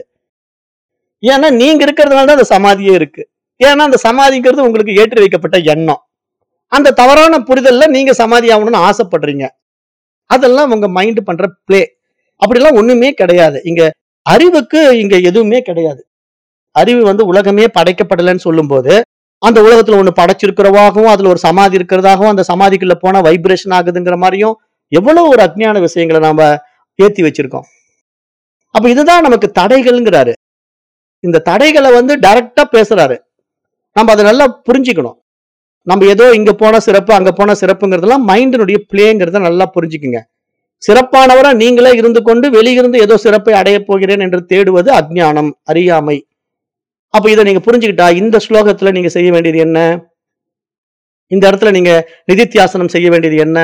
ஏன்னா நீங்க இருக்கிறதுனால தான் அந்த சமாதியே இருக்கு ஏன்னா அந்த சமாதிங்கிறது உங்களுக்கு ஏற்றி வைக்கப்பட்ட எண்ணம் அந்த தவறான புரிதல்ல நீங்க சமாதி ஆகணும்னு ஆசைப்படுறீங்க அதெல்லாம் உங்க மைண்ட் பண்ற பிளே அப்படிலாம் ஒண்ணுமே கிடையாது இங்க அறிவுக்கு இங்க எதுவுமே கிடையாது அறிவு வந்து உலகமே படைக்கப்படலைன்னு சொல்லும்போது அந்த உலகத்துல ஒண்ணு படைச்சிருக்கிறவாகவும் அதுல ஒரு சமாதி இருக்கிறதாகவும் அந்த சமாதிக்குள்ள போனா வைப்ரேஷன் ஆகுதுங்கிற மாதிரியும் எவ்வளவு ஒரு அஜ்ஞான விஷயங்களை நாம ஏத்தி வச்சிருக்கோம் அப்ப இதுதான் நமக்கு தடைகள்ங்கிறாரு இந்த தடைகளை வந்து டைரக்டா பேசுறாரு நம்ம அதை நல்லா புரிஞ்சுக்கணும் நம்ம ஏதோ இங்க போன சிறப்பு அங்க போன சிறப்புங்கிறதெல்லாம் மைண்டினுடைய பிளேங்கிறத நல்லா புரிஞ்சுக்குங்க சிறப்பானவரா நீங்களே இருந்து கொண்டு வெளியிருந்து ஏதோ சிறப்பை அடைய போகிறேன் என்று தேடுவது அஜ்ஞானம் அறியாமை அப்ப இதை நீங்க புரிஞ்சுக்கிட்டா இந்த ஸ்லோகத்துல நீங்க செய்ய வேண்டியது என்ன இந்த இடத்துல நீங்க நிதித்தியாசனம் செய்ய வேண்டியது என்ன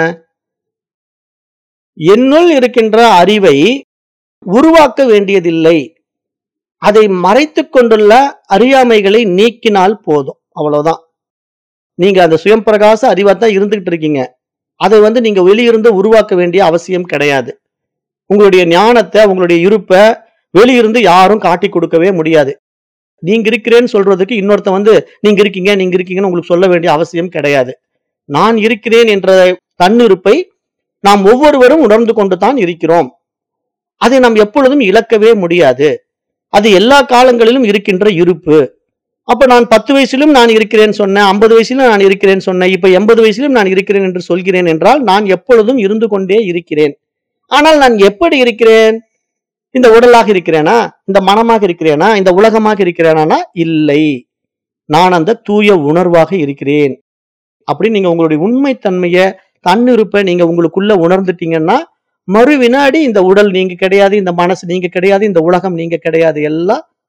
என்னுள் இருக்கின்ற அறிவை உருவாக்க வேண்டியதில்லை அதை மறைத்துக் கொண்டுள்ள அறியாமைகளை நீக்கினால் போதும் அவ்வளவுதான் நீங்க அந்த சுயம் பிரகாச அறிவா தான் இருந்துகிட்டு இருக்கீங்க அதை வந்து நீங்க வெளியிருந்து உருவாக்க வேண்டிய அவசியம் கிடையாது உங்களுடைய ஞானத்தை உங்களுடைய இருப்பை வெளியிருந்து யாரும் காட்டி கொடுக்கவே முடியாது நீங்க இருக்கிறேன்னு சொல்றதுக்கு இன்னொருத்தன் வந்து நீங்க இருக்கீங்க நீங்க இருக்கீங்கன்னு உங்களுக்கு சொல்ல வேண்டிய அவசியம் கிடையாது நான் இருக்கிறேன் என்ற தன்னிருப்பை நாம் ஒவ்வொருவரும் உணர்ந்து கொண்டு தான் இருக்கிறோம் அதை நாம் எப்பொழுதும் இழக்கவே முடியாது அது எல்லா காலங்களிலும் இருக்கின்ற இருப்பு அப்ப நான் பத்து வயசிலும் நான் இருக்கிறேன் சொன்னேன் ஐம்பது வயசிலும் நான் இருக்கிறேன் சொன்னேன் இப்ப எண்பது வயசிலும் நான் இருக்கிறேன் என்று சொல்கிறேன் என்றால் நான் எப்பொழுதும் இருந்து கொண்டே இருக்கிறேன் ஆனால் நான் எப்படி இருக்கிறேன் இந்த உடலாக இருக்கிறேனா இந்த மனமாக இருக்கிறேனா இந்த உலகமாக இருக்கிறேனா இல்லை நான் அந்த தூய உணர்வாக இருக்கிறேன் அப்படி நீங்க உங்களுடைய உண்மைத்தன்மைய தன்னிருப்பை நீங்க உங்களுக்குள்ள உணர்ந்துட்டீங்கன்னா மறு வினாடி இந்த உடல் நீங்க கிடையாது இந்த மனசு நீங்க கிடையாது இந்த உலகம் நீங்க கிடையாது எல்லாம்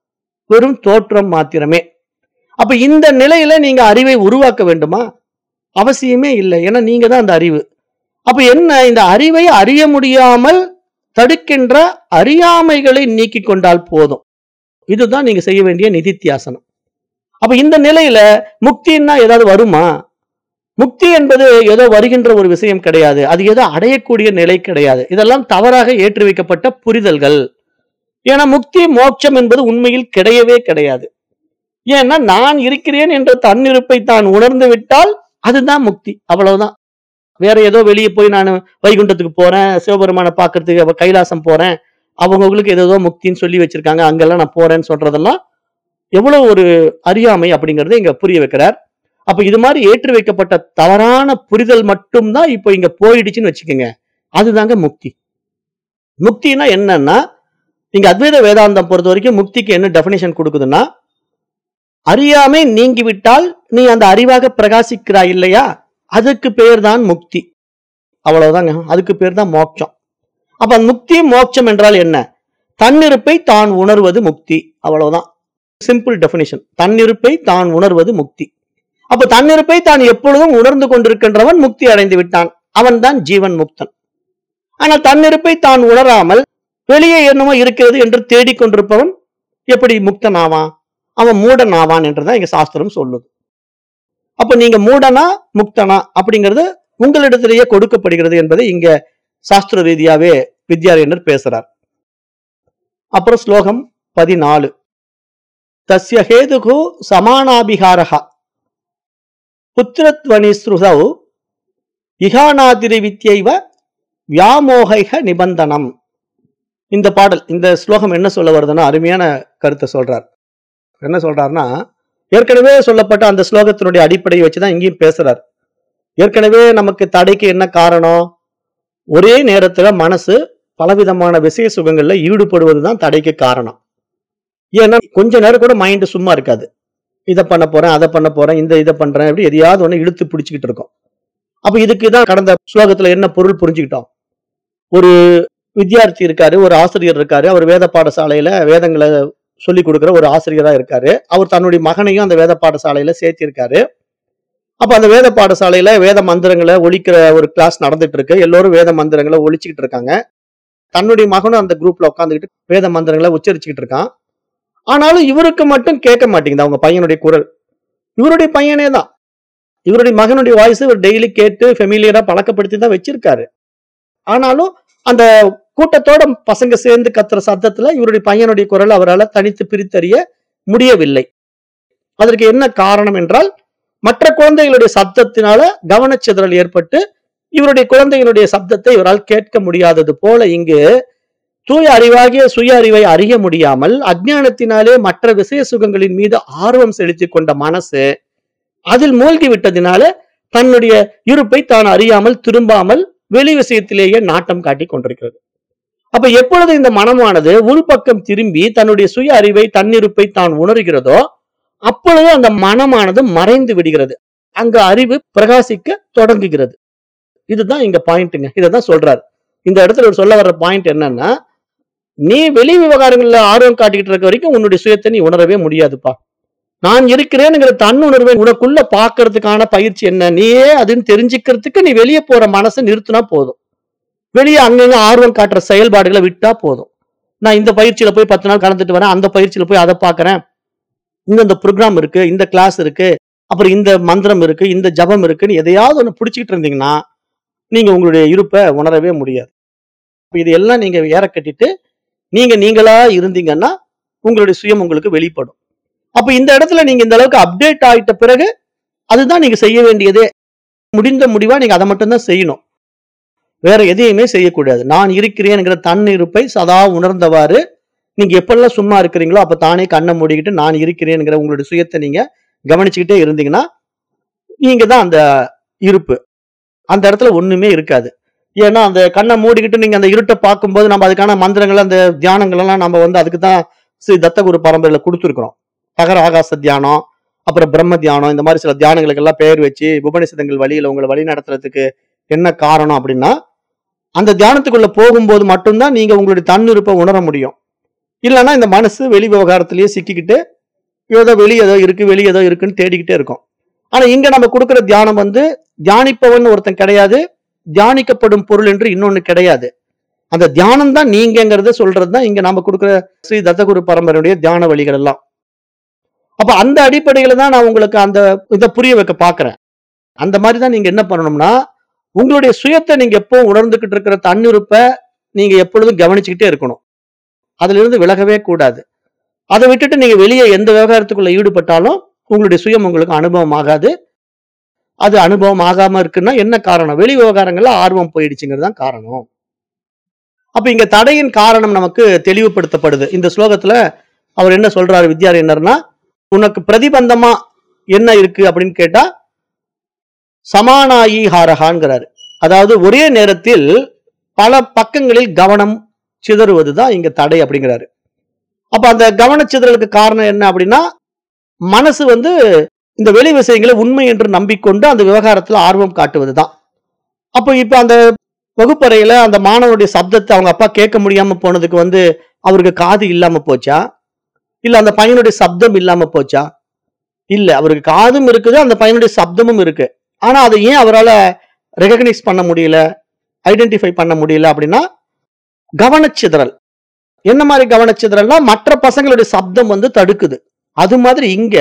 வெறும் தோற்றம் மாத்திரமே அப்ப இந்த நிலையில நீங்க அறிவை உருவாக்க வேண்டுமா அவசியமே இல்லை ஏன்னா நீங்க தான் அந்த அறிவு அப்ப என்ன இந்த அறிவை அறிய முடியாமல் தடுக்கின்ற அறியாமைகளை நீக்கிக் கொண்டால் போதும் இதுதான் நீங்க செய்ய வேண்டிய நிதித்தியாசனம் அப்ப இந்த நிலையில முக்தின்னா ஏதாவது வருமா முக்தி என்பது ஏதோ வருகின்ற ஒரு விஷயம் கிடையாது அது ஏதோ அடையக்கூடிய நிலை கிடையாது இதெல்லாம் தவறாக ஏற்றி வைக்கப்பட்ட புரிதல்கள் ஏன்னா முக்தி மோட்சம் என்பது உண்மையில் கிடையவே கிடையாது ஏன்னா நான் இருக்கிறேன் என்ற தன்னிருப்பை தான் உணர்ந்து விட்டால் அதுதான் முக்தி அவ்வளவுதான் வேற ஏதோ வெளியே போய் நான் வைகுண்டத்துக்கு போறேன் சிவபெருமானை பார்க்கறதுக்கு அவ கைலாசம் போறேன் அவங்கவுங்களுக்கு ஏதோ முக்தின்னு சொல்லி வச்சிருக்காங்க அங்கெல்லாம் நான் போறேன்னு சொல்றதெல்லாம் எவ்வளவு ஒரு அறியாமை அப்படிங்கறத இங்க புரிய வைக்கிறார் அப்ப இது மாதிரி ஏற்றி வைக்கப்பட்ட தவறான புரிதல் மட்டும்தான் இப்போ இங்க போயிடுச்சுன்னு வச்சுக்கோங்க அதுதாங்க முக்தி முக்தினா என்னன்னா இங்க அத்வைத வேதாந்தம் பொறுத்த வரைக்கும் முக்திக்கு என்ன டெபினிஷன் கொடுக்குதுன்னா அறியாமை நீங்கிவிட்டால் நீ அந்த அறிவாக பிரகாசிக்கிறாய் இல்லையா அதுக்கு பேர் தான் முக்தி அவ்வளவுதாங்க அதுக்கு பேர் தான் மோட்சம் அப்ப அந்த முக்தி மோட்சம் என்றால் என்ன தன்னிருப்பை தான் உணர்வது முக்தி அவ்வளவுதான் சிம்பிள் டெபினிஷன் தன்னிருப்பை தான் உணர்வது முக்தி அப்ப தன்னிருப்பை தான் எப்பொழுதும் உணர்ந்து கொண்டிருக்கின்றவன் முக்தி அடைந்து விட்டான் அவன்தான் ஜீவன் முக்தன் ஆனால் தன்னிருப்பை தான் உணராமல் வெளியே என்னமோ இருக்கிறது என்று தேடிக்கொண்டிருப்பவன் எப்படி முக்தன் ஆவான் அவன் மூடன் ஆவான் என்றுதான் இங்க சாஸ்திரம் சொல்லுது அப்ப நீங்க மூடனா முக்தனா அப்படிங்கிறது உங்களிடத்திலேயே கொடுக்கப்படுகிறது என்பதை இங்க சாஸ்திர ரீதியாவே வித்யாரண்யர் பேசுறார் அப்புறம் ஸ்லோகம் பதினாலு தஸ்ய ஹேதுகு சமானாபிகாரஹா புத்திரத்வனி ஸ்ருதௌ இகானாதிரி வித்யைவ வியாமோகைக நிபந்தனம் இந்த பாடல் இந்த ஸ்லோகம் என்ன சொல்ல வருதுன்னா அருமையான கருத்தை சொல்றார் என்ன சொல்றாருன்னா ஏற்கனவே சொல்லப்பட்ட அந்த ஸ்லோகத்தினுடைய அடிப்படையை வச்சுதான் இங்கேயும் பேசுறார் ஏற்கனவே நமக்கு தடைக்கு என்ன காரணம் ஒரே நேரத்துல மனசு பலவிதமான விஷய சுகங்கள்ல ஈடுபடுவது தான் தடைக்கு காரணம் ஏன்னா கொஞ்ச நேரம் கூட மைண்ட் சும்மா இருக்காது இதை பண்ண போறேன் அதை பண்ண போறேன் இந்த இதை பண்றேன் அப்படி எதையாவது ஒண்ணு இழுத்து பிடிச்சிக்கிட்டு இருக்கோம் அப்ப இதுக்கு தான் கடந்த ஸ்லோகத்துல என்ன பொருள் புரிஞ்சுக்கிட்டோம் ஒரு வித்தியார்த்தி இருக்காரு ஒரு ஆசிரியர் இருக்காரு அவர் வேத பாடசாலையில வேதங்களை சொல்லி கொடுக்குற ஒரு ஆசிரியரா இருக்காரு அவர் தன்னுடைய மகனையும் அந்த வேத பாடசாலையில சேர்த்திருக்காரு அப்ப அந்த வேத பாடசாலையில வேத மந்திரங்களை ஒழிக்கிற ஒரு கிளாஸ் நடந்துட்டு இருக்கு எல்லோரும் வேத மந்திரங்களை ஒழிச்சுக்கிட்டு இருக்காங்க தன்னுடைய மகனும் அந்த குரூப்ல உட்காந்துக்கிட்டு வேத மந்திரங்களை உச்சரிச்சுக்கிட்டு இருக்கான் ஆனாலும் இவருக்கு மட்டும் கேட்க மாட்டேங்குது அவங்க பையனுடைய குரல் இவருடைய பையனே தான் இவருடைய மகனுடைய வாய்ஸ் இவர் டெய்லி கேட்டு ஃபெமிலியரா பழக்கப்படுத்தி தான் வச்சிருக்காரு ஆனாலும் அந்த கூட்டத்தோட பசங்க சேர்ந்து கத்துற சத்தத்துல இவருடைய பையனுடைய குரல் அவரால் தனித்து பிரித்தறிய முடியவில்லை அதற்கு என்ன காரணம் என்றால் மற்ற குழந்தைகளுடைய சத்தத்தினால கவனச்சிதறல் ஏற்பட்டு இவருடைய குழந்தைகளுடைய சப்தத்தை இவரால் கேட்க முடியாதது போல இங்கு தூய அறிவாகிய சுய அறிவை அறிய முடியாமல் அஜ்ஞானத்தினாலே மற்ற விஷய சுகங்களின் மீது ஆர்வம் செலுத்தி கொண்ட மனசு அதில் மூழ்கி விட்டதினால தன்னுடைய இருப்பை தான் அறியாமல் திரும்பாமல் வெளி விஷயத்திலேயே நாட்டம் காட்டி கொண்டிருக்கிறது அப்ப எப்பொழுது இந்த மனமானது உள்பக்கம் திரும்பி தன்னுடைய சுய அறிவை தன்னிருப்பை தான் உணர்கிறதோ அப்பொழுது அந்த மனமானது மறைந்து விடுகிறது அங்க அறிவு பிரகாசிக்க தொடங்குகிறது இதுதான் இங்க பாயிண்ட்டுங்க இதைதான் சொல்றாரு இந்த இடத்துல இவர் சொல்ல வர்ற பாயிண்ட் என்னன்னா நீ வெளி விவகாரங்கள்ல ஆர்வம் காட்டிக்கிட்டு இருக்க வரைக்கும் உன்னுடைய சுயத்தை நீ உணரவே முடியாதுப்பா நான் இருக்கிறேனுங்கிற தன்னுணர்வை உனக்குள்ள பாக்குறதுக்கான பயிற்சி என்ன நீயே அதுன்னு தெரிஞ்சுக்கிறதுக்கு நீ வெளியே போற மனசை நிறுத்தினா போதும் வெளியே அங்கங்க ஆர்வம் காட்டுற செயல்பாடுகளை விட்டா போதும் நான் இந்த பயிற்சியில போய் பத்து நாள் கலந்துட்டு வரேன் அந்த பயிற்சியில போய் அதை பாக்குறேன் இந்த இந்த ப்ரோக்ராம் இருக்கு இந்த கிளாஸ் இருக்கு அப்புறம் இந்த மந்திரம் இருக்கு இந்த ஜபம் இருக்குன்னு எதையாவது ஒன்று பிடிச்சிக்கிட்டு இருந்தீங்கன்னா நீங்க உங்களுடைய இருப்பை உணரவே முடியாது இப்ப இது எல்லாம் நீங்க ஏற கட்டிட்டு நீங்க நீங்களா இருந்தீங்கன்னா உங்களுடைய சுயம் உங்களுக்கு வெளிப்படும் அப்ப இந்த இடத்துல நீங்க இந்த அளவுக்கு அப்டேட் ஆயிட்ட பிறகு அதுதான் நீங்க செய்ய வேண்டியதே முடிந்த முடிவா நீங்க அதை மட்டும்தான் செய்யணும் வேற எதையுமே செய்யக்கூடாது நான் இருக்கிறேன்ங்கிற தன் இருப்பை சதா உணர்ந்தவாறு நீங்க எப்பெல்லாம் சும்மா இருக்கிறீங்களோ அப்ப தானே கண்ணை மூடிக்கிட்டு நான் இருக்கிறேன்ங்கிற உங்களுடைய சுயத்தை நீங்க கவனிச்சுக்கிட்டே இருந்தீங்கன்னா நீங்க தான் அந்த இருப்பு அந்த இடத்துல ஒண்ணுமே இருக்காது ஏன்னா அந்த கண்ணை மூடிக்கிட்டு நீங்க அந்த இருட்டை பார்க்கும்போது நம்ம அதுக்கான மந்திரங்கள் அந்த தியானங்கள் எல்லாம் நம்ம வந்து அதுக்கு தான் ஸ்ரீ தத்தகுரு பரம்பரையில கொடுத்துருக்குறோம் தகர ஆகாச தியானம் அப்புறம் பிரம்ம தியானம் இந்த மாதிரி சில தியானங்களுக்கு எல்லாம் பெயர் வச்சு உபனிஷதங்கள் வழியில உங்களை வழி நடத்துறதுக்கு என்ன காரணம் அப்படின்னா அந்த தியானத்துக்குள்ள போகும்போது மட்டும்தான் நீங்க உங்களுடைய தன்னிருப்பை உணர முடியும் இல்லைன்னா இந்த மனசு வெளி விவகாரத்திலேயே சிக்கிக்கிட்டு ஏதோ வெளியே ஏதோ இருக்கு வெளியே ஏதோ இருக்குன்னு தேடிக்கிட்டே இருக்கும் ஆனா இங்க நம்ம கொடுக்கிற தியானம் வந்து தியானிப்பவன் ஒருத்தன் கிடையாது தியானிக்கப்படும் பொருள் என்று இன்னொன்னு கிடையாது அந்த தியானம் தான் நீங்கிறத சொல்றது தான் இங்க நாம கொடுக்கிற ஸ்ரீ தத்தகுரு பரம்பரையுடைய தியான வழிகள் எல்லாம் அப்ப அந்த அடிப்படையில தான் நான் உங்களுக்கு அந்த இதை புரிய வைக்க பாக்குறேன் அந்த மாதிரி தான் நீங்க என்ன பண்ணணும்னா உங்களுடைய சுயத்தை நீங்க எப்பவும் உணர்ந்துகிட்டு இருக்கிற தன்னிருப்பை நீங்க எப்பொழுதும் கவனிச்சுக்கிட்டே இருக்கணும் அதுல இருந்து விலகவே கூடாது அதை விட்டுட்டு நீங்க வெளியே எந்த விவகாரத்துக்குள்ள ஈடுபட்டாலும் உங்களுடைய சுயம் உங்களுக்கு அனுபவம் ஆகாது அது அனுபவம் ஆகாம இருக்குன்னா என்ன காரணம் வெளி விவகாரங்கள்ல ஆர்வம் போயிடுச்சுங்கிறது தான் காரணம் அப்ப இங்க தடையின் காரணம் நமக்கு தெளிவுபடுத்தப்படுது இந்த ஸ்லோகத்துல அவர் என்ன சொல்றாரு வித்யாரண்யர்னா உனக்கு பிரதிபந்தமா என்ன இருக்கு அப்படின்னு கேட்டா சமானாயி ஹாரஹான்கிறாரு அதாவது ஒரே நேரத்தில் பல பக்கங்களில் கவனம் சிதறுவது தான் இங்க தடை அப்படிங்கிறாரு அப்ப அந்த கவனச்சிதறலுக்கு காரணம் என்ன அப்படின்னா மனசு வந்து இந்த வெளி விஷயங்களை உண்மை என்று நம்பிக்கொண்டு அந்த விவகாரத்துல ஆர்வம் காட்டுவது தான் அப்போ இப்ப அந்த வகுப்பறையில அந்த மாணவனுடைய சப்தத்தை அவங்க அப்பா கேட்க முடியாம போனதுக்கு வந்து அவருக்கு காது இல்லாம போச்சா இல்ல அந்த பையனுடைய சப்தம் இல்லாம போச்சா இல்ல அவருக்கு காதும் இருக்குது அந்த பையனுடைய சப்தமும் இருக்கு ஆனா அதை ஏன் அவரால் ரெகக்னைஸ் பண்ண முடியல ஐடென்டிஃபை பண்ண முடியல அப்படின்னா கவனச்சிதறல் என்ன மாதிரி கவனச்சிதறல்னா மற்ற பசங்களுடைய சப்தம் வந்து தடுக்குது அது மாதிரி இங்க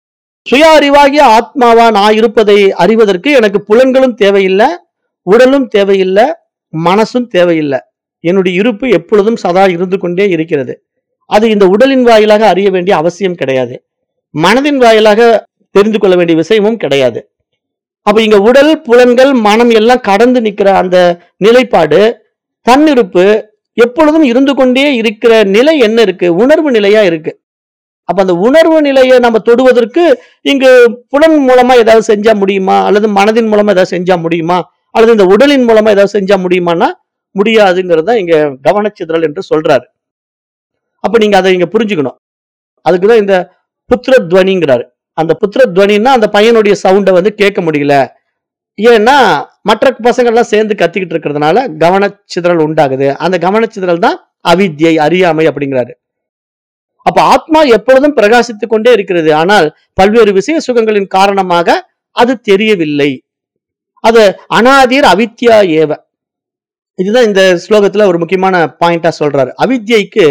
சுய அறிவாகிய ஆத்மாவா நான் இருப்பதை அறிவதற்கு எனக்கு புலன்களும் தேவையில்லை உடலும் தேவையில்லை மனசும் தேவையில்லை என்னுடைய இருப்பு எப்பொழுதும் சதா இருந்து கொண்டே இருக்கிறது அது இந்த உடலின் வாயிலாக அறிய வேண்டிய அவசியம் கிடையாது மனதின் வாயிலாக தெரிந்து கொள்ள வேண்டிய விஷயமும் கிடையாது அப்ப இங்க உடல் புலன்கள் மனம் எல்லாம் கடந்து நிக்கிற அந்த நிலைப்பாடு தன்னிருப்பு எப்பொழுதும் இருந்து கொண்டே இருக்கிற நிலை என்ன இருக்கு உணர்வு நிலையா இருக்கு அப்ப அந்த உணர்வு நிலையை நம்ம தொடுவதற்கு இங்கு புலன் மூலமா ஏதாவது செஞ்சா முடியுமா அல்லது மனதின் மூலமா ஏதாவது செஞ்சா முடியுமா அல்லது இந்த உடலின் மூலமா ஏதாவது செஞ்சா முடியுமான்னா முடியாதுங்கிறது தான் இங்க கவனச்சிதறல் என்று சொல்றாரு அப்ப நீங்க அதை இங்க புரிஞ்சுக்கணும் அதுக்குதான் இந்த புத்திர துவனிங்கிறாரு அந்த புத்திர துவனின்னா அந்த பையனுடைய சவுண்டை வந்து கேட்க முடியல ஏன்னா மற்ற பசங்க எல்லாம் சேர்ந்து கத்திக்கிட்டு இருக்கிறதுனால கவனச்சிதறல் உண்டாகுது அந்த கவனச்சிதறல் தான் அவித்யை அறியாமை அப்படிங்கிறாரு அப்ப ஆத்மா எப்பொழுதும் பிரகாசித்துக் கொண்டே இருக்கிறது ஆனால் பல்வேறு விஷய சுகங்களின் காரணமாக அது தெரியவில்லை அது அனாதீர் அவித்யா ஏவ இதுதான் இந்த ஸ்லோகத்துல ஒரு முக்கியமான பாயிண்டா சொல்றாரு அவித்யைக்கு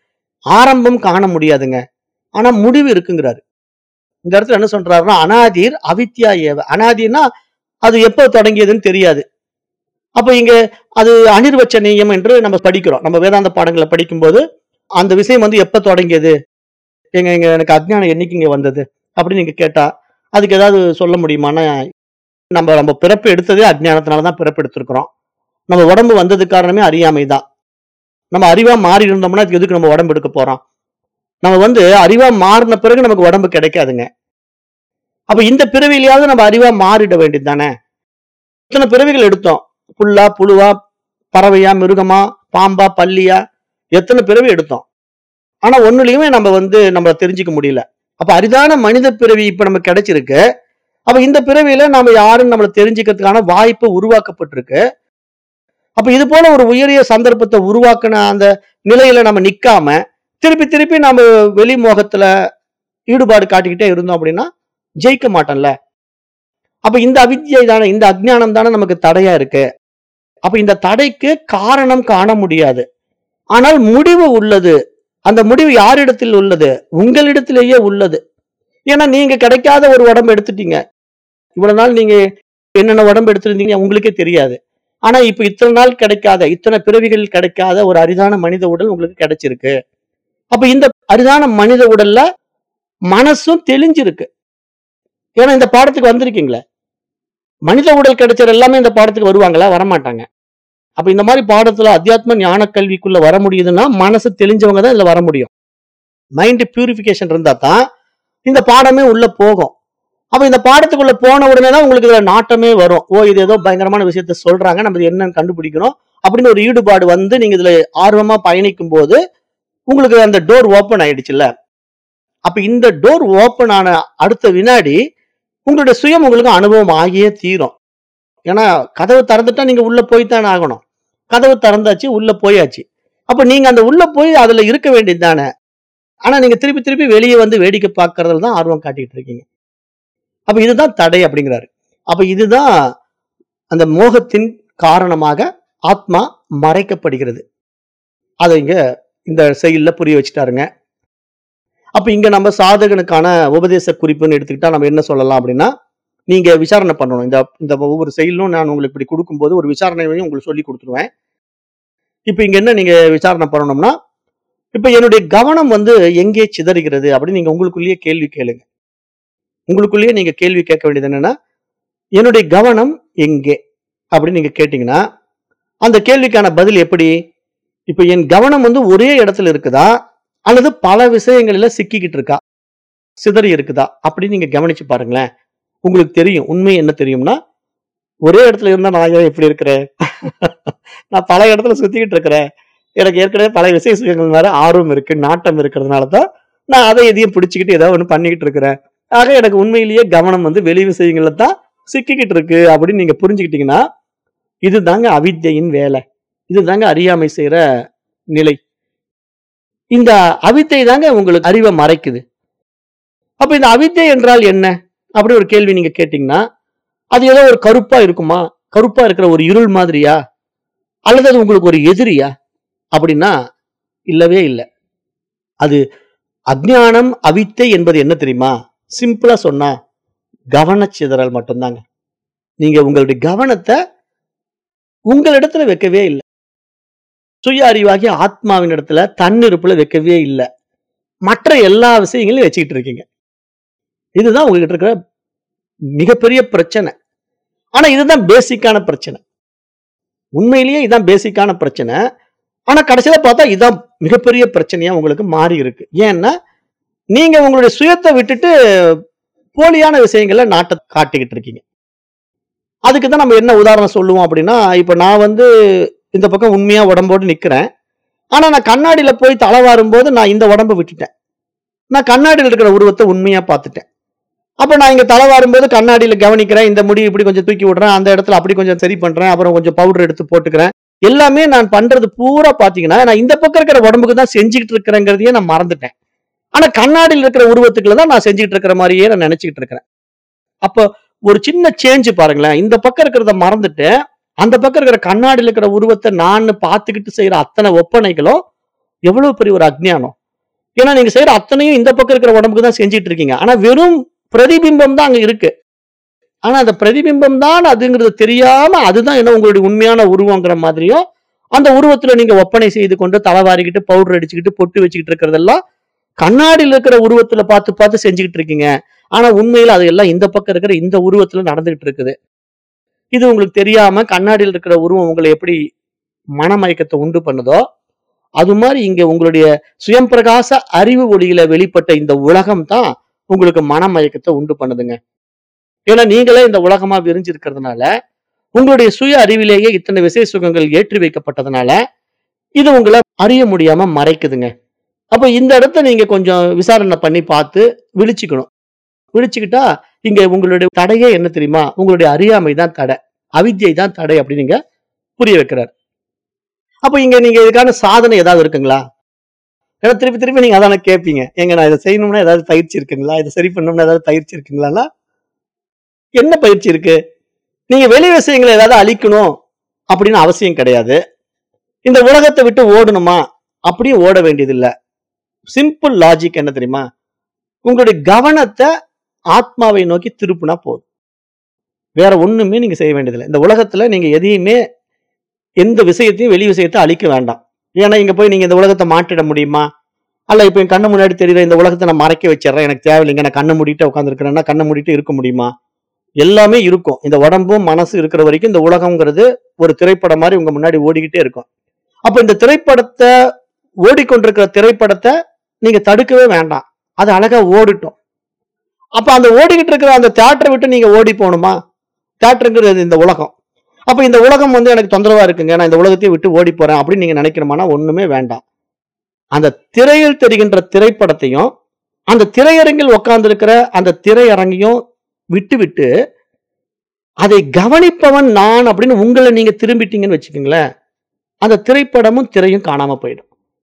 ஆரம்பம் காண முடியாதுங்க ஆனா முடிவு இருக்குங்கிறாரு இந்த இடத்துல என்ன சொல்றாருன்னா அனாதீர் அவித்யா ஏவ அனாதினா அது எப்போ தொடங்கியதுன்னு தெரியாது அப்ப இங்க அது அனிர்வச்சனீயம் என்று நம்ம படிக்கிறோம் நம்ம வேதாந்த பாடங்களை படிக்கும்போது அந்த விஷயம் வந்து எப்ப தொடங்கியது எங்க எங்க எனக்கு அஜ்ஞானம் என்னைக்கு இங்க வந்தது அப்படின்னு நீங்க கேட்டா அதுக்கு ஏதாவது சொல்ல முடியுமான்னா நம்ம நம்ம பிறப்பு எடுத்ததே அஜ்ஞானத்தினால தான் பிறப்பு எடுத்திருக்கிறோம் நம்ம உடம்பு வந்தது காரணமே அறியாமை தான் நம்ம அறிவா மாறி இருந்தோம்னா அதுக்கு எதுக்கு நம்ம உடம்பு எடுக்க போறோம் நம்ம வந்து அறிவா மாறின பிறகு நமக்கு உடம்பு கிடைக்காதுங்க அப்ப இந்த பிறவிலையாவது நம்ம அறிவா மாறிட வேண்டியது தானே இத்தனை பிறவிகள் எடுத்தோம் புல்லா புழுவா பறவையா மிருகமா பாம்பா பல்லியா எத்தனை பிறவி எடுத்தோம் ஆனா ஒண்ணுலயுமே நம்ம வந்து நம்ம தெரிஞ்சுக்க முடியல அப்ப அரிதான மனித பிறவி இப்ப நமக்கு கிடைச்சிருக்கு அப்ப இந்த பிறவியில நாம யாரும் நம்மளை தெரிஞ்சுக்கிறதுக்கான வாய்ப்பு உருவாக்கப்பட்டிருக்கு அப்ப இது போல ஒரு உயரிய சந்தர்ப்பத்தை உருவாக்குன அந்த நிலையில நம்ம நிக்காம திருப்பி திருப்பி நம்ம வெளி மோகத்துல ஈடுபாடு காட்டிக்கிட்டே இருந்தோம் அப்படின்னா ஜெயிக்க மாட்டோம்ல அப்ப இந்த அவித்யை தானே இந்த அஜ்ஞானம் தானே நமக்கு தடையா இருக்கு அப்ப இந்த தடைக்கு காரணம் காண முடியாது ஆனால் முடிவு உள்ளது அந்த முடிவு யாரிடத்தில் உள்ளது உங்களிடத்திலேயே உள்ளது ஏன்னா நீங்க கிடைக்காத ஒரு உடம்பு எடுத்துட்டீங்க இவ்வளவு நாள் நீங்க என்னென்ன உடம்பு எடுத்திருந்தீங்க உங்களுக்கே தெரியாது ஆனா இப்ப இத்தனை நாள் கிடைக்காத இத்தனை பிறவிகள் கிடைக்காத ஒரு அரிதான மனித உடல் உங்களுக்கு கிடைச்சிருக்கு அப்ப இந்த அரிதான மனித உடல்ல மனசும் தெளிஞ்சிருக்கு ஏன்னா இந்த பாடத்துக்கு வந்திருக்கீங்களே மனித உடல் கிடைச்சது எல்லாமே இந்த பாடத்துக்கு வருவாங்களா வரமாட்டாங்க அப்ப இந்த மாதிரி பாடத்துல அத்தியாத்ம ஞான கல்விக்குள்ள வர முடியுதுன்னா மனசு தெளிஞ்சவங்க தான் இதுல வர முடியும் மைண்ட் பியூரிஃபிகேஷன் இருந்தா தான் இந்த பாடமே உள்ள போகும் அப்ப இந்த பாடத்துக்குள்ள போன உடனே தான் உங்களுக்கு இதுல நாட்டமே வரும் ஓ இது ஏதோ பயங்கரமான விஷயத்த சொல்றாங்க நம்ம இது என்னன்னு கண்டுபிடிக்கணும் அப்படின்னு ஒரு ஈடுபாடு வந்து நீங்க இதுல ஆர்வமா பயணிக்கும் போது உங்களுக்கு அந்த டோர் ஓப்பன் ஆயிடுச்சுல்ல அப்ப இந்த டோர் ஓப்பன் ஆன அடுத்த வினாடி உங்களுடைய சுயம் உங்களுக்கு அனுபவம் ஆகியே தீரும் ஏன்னா கதவு திறந்துட்டா நீங்க உள்ள போய்த்தானே ஆகணும் கதவு திறந்தாச்சு உள்ள போயாச்சு அப்ப நீங்க அந்த உள்ள போய் அதுல இருக்க வேண்டியது தானே ஆனா நீங்க திருப்பி திருப்பி வெளியே வந்து வேடிக்கை பார்க்கறதுல தான் ஆர்வம் காட்டிட்டு இருக்கீங்க அப்ப இதுதான் தடை அப்படிங்கிறாரு அப்ப இதுதான் அந்த மோகத்தின் காரணமாக ஆத்மா மறைக்கப்படுகிறது அதை இங்க இந்த செயல்ல புரிய வச்சுட்டாருங்க அப்ப இங்க நம்ம சாதகனுக்கான உபதேச குறிப்புன்னு எடுத்துக்கிட்டா நம்ம என்ன சொல்லலாம் அப்படின்னா நீங்க விசாரணை பண்ணணும் இந்த இந்த ஒவ்வொரு செயலும் நான் உங்களுக்கு இப்படி கொடுக்கும்போது ஒரு விசாரணையையும் உங்களுக்கு சொல்லி கொடுத்துருவேன் இப்ப இங்க என்ன நீங்க விசாரணை பண்ணணும்னா இப்ப என்னுடைய கவனம் வந்து எங்கே சிதறுகிறது அப்படின்னு நீங்க உங்களுக்குள்ளேயே கேள்வி கேளுங்க உங்களுக்குள்ளேயே நீங்க கேள்வி கேட்க வேண்டியது என்னன்னா என்னுடைய கவனம் எங்கே அப்படின்னு நீங்க கேட்டீங்கன்னா அந்த கேள்விக்கான பதில் எப்படி இப்ப என் கவனம் வந்து ஒரே இடத்துல இருக்குதா அல்லது பல விஷயங்களில சிக்கிக்கிட்டு இருக்கா சிதறி இருக்குதா அப்படின்னு நீங்க கவனிச்சு பாருங்களேன் உங்களுக்கு தெரியும் உண்மை என்ன தெரியும்னா ஒரே இடத்துல இருந்தா நான் ஏன் எப்படி இருக்கிறேன் நான் பல இடத்துல சுத்திக்கிட்டு இருக்கிறேன் எனக்கு ஏற்கனவே பல விசேஷங்கள் மேல ஆர்வம் இருக்கு நாட்டம் இருக்கிறதுனால தான் நான் அதை எதையும் பிடிச்சிக்கிட்டு ஏதோ ஒன்று பண்ணிக்கிட்டு இருக்கிறேன் ஆக எனக்கு உண்மையிலேயே கவனம் வந்து வெளி விஷயங்கள்ல தான் சிக்கிக்கிட்டு இருக்கு அப்படின்னு நீங்க புரிஞ்சுக்கிட்டீங்கன்னா இதுதாங்க அவித்தையின் வேலை இதுதாங்க அறியாமை செய்யற நிலை இந்த அவித்தை தாங்க உங்களுக்கு அறிவை மறைக்குது அப்ப இந்த அவித்தை என்றால் என்ன அப்படி ஒரு கேள்வி நீங்க கேட்டீங்கன்னா அது ஏதோ ஒரு கருப்பா இருக்குமா கருப்பா இருக்கிற ஒரு இருள் மாதிரியா அல்லது அது உங்களுக்கு ஒரு எதிரியா அப்படின்னா இல்லவே இல்லை அது அஜ்ஞானம் அவித்தை என்பது என்ன தெரியுமா சிம்பிளா சொன்னா கவனச்சிதறல் மட்டும்தாங்க நீங்க உங்களுடைய கவனத்தை உங்களிடத்துல வைக்கவே இல்லை சுய அறிவாகிய ஆத்மாவின் இடத்துல தன்னிருப்புல வைக்கவே இல்லை மற்ற எல்லா விஷயங்களையும் வச்சுக்கிட்டு இருக்கீங்க இதுதான் உங்ககிட்ட இருக்கிற மிகப்பெரிய பிரச்சனை ஆனா இதுதான் பேசிக்கான பிரச்சனை உண்மையிலேயே இதுதான் பேசிக்கான பிரச்சனை ஆனா கடைசியில பார்த்தா இதுதான் மிகப்பெரிய பிரச்சனையா உங்களுக்கு மாறி இருக்கு ஏன்னா நீங்க உங்களுடைய சுயத்தை விட்டுட்டு போலியான விஷயங்களை நாட்டை காட்டிக்கிட்டு இருக்கீங்க அதுக்கு தான் நம்ம என்ன உதாரணம் சொல்லுவோம் அப்படின்னா இப்ப நான் வந்து இந்த பக்கம் உண்மையா உடம்போடு நிக்கிறேன் ஆனா நான் கண்ணாடியில போய் தலை போது நான் இந்த உடம்ப விட்டுட்டேன் நான் கண்ணாடியில் இருக்கிற உருவத்தை உண்மையா பார்த்துட்டேன் அப்ப நான் இங்க தலை வாரும்போது கண்ணாடியில கவனிக்கிறேன் இந்த முடி இப்படி கொஞ்சம் தூக்கி விடுறேன் அந்த இடத்துல அப்படி கொஞ்சம் சரி பண்றேன் அப்புறம் கொஞ்சம் பவுடர் எடுத்து போட்டுக்கிறேன் எல்லாமே நான் பண்றது பூரா பாத்தீங்கன்னா நான் இந்த பக்கம் இருக்கிற உடம்புக்கு தான் செஞ்சுக்கிட்டு இருக்கிறேங்கிறதையே நான் மறந்துட்டேன் ஆனா கண்ணாடியில் இருக்கிற உருவத்துக்குள்ள தான் நான் செஞ்சுக்கிட்டு இருக்கிற மாதிரியே நான் நினைச்சுக்கிட்டு இருக்கிறேன் அப்போ ஒரு சின்ன சேஞ்ச் பாருங்களேன் இந்த பக்கம் இருக்கிறத மறந்துட்டு அந்த பக்கம் இருக்கிற கண்ணாடியில் இருக்கிற உருவத்தை நான் பார்த்துக்கிட்டு செய்யற அத்தனை ஒப்பனைகளும் எவ்வளவு பெரிய ஒரு அஜ்ஞானம் ஏன்னா நீங்க செய்யற அத்தனையும் இந்த பக்கம் இருக்கிற உடம்புக்கு தான் செஞ்சுட்டு இருக்கீங்க ஆனா வெறும் பிரதிபிம்பம் தான் அங்க இருக்கு ஆனா அந்த பிரதிபிம்பம் தான் அதுங்கிறது தெரியாம அதுதான் என்ன உங்களுடைய உண்மையான உருவங்கிற மாதிரியும் அந்த உருவத்துல நீங்க ஒப்பனை செய்து கொண்டு தலைவாரிக்கிட்டு பவுடர் அடிச்சுக்கிட்டு பொட்டு வச்சுக்கிட்டு இருக்கிறதெல்லாம் கண்ணாடியில் இருக்கிற உருவத்துல பார்த்து பார்த்து செஞ்சுக்கிட்டு இருக்கீங்க ஆனா உண்மையில அது எல்லாம் இந்த பக்கம் இருக்கிற இந்த உருவத்துல நடந்துகிட்டு இருக்குது இது உங்களுக்கு தெரியாம கண்ணாடியில் இருக்கிற உருவம் உங்களை எப்படி மனமயக்கத்தை உண்டு பண்ணுதோ அது மாதிரி இங்க உங்களுடைய சுயம் பிரகாச அறிவு ஒளியில வெளிப்பட்ட இந்த உலகம் தான் உங்களுக்கு மனமயக்கத்தை உண்டு பண்ணுதுங்க ஏன்னா நீங்களே இந்த உலகமா விரிஞ்சிருக்கிறதுனால உங்களுடைய சுய அறிவிலேயே இத்தனை விசேஷ சுகங்கள் ஏற்றி வைக்கப்பட்டதுனால இது உங்களை அறிய முடியாம மறைக்குதுங்க அப்ப இந்த இடத்த நீங்க கொஞ்சம் விசாரணை பண்ணி பார்த்து விழிச்சுக்கணும் விழிச்சுக்கிட்டா இங்க உங்களுடைய தடையே என்ன தெரியுமா உங்களுடைய அறியாமை தான் தடை அவித்யை தான் தடை அப்படின்னு நீங்க புரிய வைக்கிறார் அப்ப இங்க நீங்க இதுக்கான சாதனை ஏதாவது இருக்குங்களா ஏன்னா திருப்பி திருப்பி நீங்க அதான கேட்பீங்க எங்க நான் இதை செய்யணும்னா ஏதாவது பயிற்சி இருக்குங்களா இதை சரி பண்ணணும்னா ஏதாவது பயிற்சி இருக்குங்களா என்ன பயிற்சி இருக்கு நீங்க வெளி விஷயங்களை ஏதாவது அழிக்கணும் அப்படின்னு அவசியம் கிடையாது இந்த உலகத்தை விட்டு ஓடணுமா அப்படியே ஓட வேண்டியதில்லை சிம்பிள் லாஜிக் என்ன தெரியுமா உங்களுடைய கவனத்தை ஆத்மாவை நோக்கி திருப்புனா போதும் வேற ஒண்ணுமே நீங்க செய்ய வேண்டியதில்லை இந்த உலகத்துல நீங்க எதையுமே எந்த விஷயத்தையும் வெளி விஷயத்தை அழிக்க வேண்டாம் ஏன்னா இங்க போய் நீங்க இந்த உலகத்தை மாற்றிட முடியுமா அல்ல இப்ப என் கண்ணு முன்னாடி தெரியுற இந்த உலகத்தை நான் மறைக்க வச்சிடறேன் எனக்கு தேவையில்லைங்க நான் கண்ணை மூடிட்டு உட்காந்துருக்கிறேன்னா கண்ணை மூடிட்டு இருக்க முடியுமா எல்லாமே இருக்கும் இந்த உடம்பும் மனசு இருக்கிற வரைக்கும் இந்த உலகம்ங்கிறது ஒரு திரைப்படம் மாதிரி உங்க முன்னாடி ஓடிக்கிட்டே இருக்கும் அப்ப இந்த திரைப்படத்தை ஓடிக்கொண்டிருக்கிற திரைப்படத்தை நீங்க தடுக்கவே வேண்டாம் அது அழகா ஓடிட்டும் அப்ப அந்த ஓடிக்கிட்டு இருக்கிற அந்த தியேட்டரை விட்டு நீங்க ஓடி போகணுமா தியேட்டருங்கிறது இந்த உலகம் அப்ப இந்த உலகம் வந்து எனக்கு தொந்தரவா இருக்குங்க நான் இந்த உலகத்தையும் விட்டு ஓடி போறேன் அப்படின்னு நீங்க நினைக்கிறோமானா ஒண்ணுமே வேண்டாம் அந்த திரையில் தெரிகின்ற திரைப்படத்தையும் அந்த திரையரங்கில் உட்கார்ந்திருக்கிற அந்த திரையரங்கையும் விட்டு விட்டு அதை கவனிப்பவன் நான் அப்படின்னு உங்களை நீங்க திரும்பிட்டீங்கன்னு வச்சுக்கோங்களேன் அந்த திரைப்படமும் திரையும் காணாம போயிடும்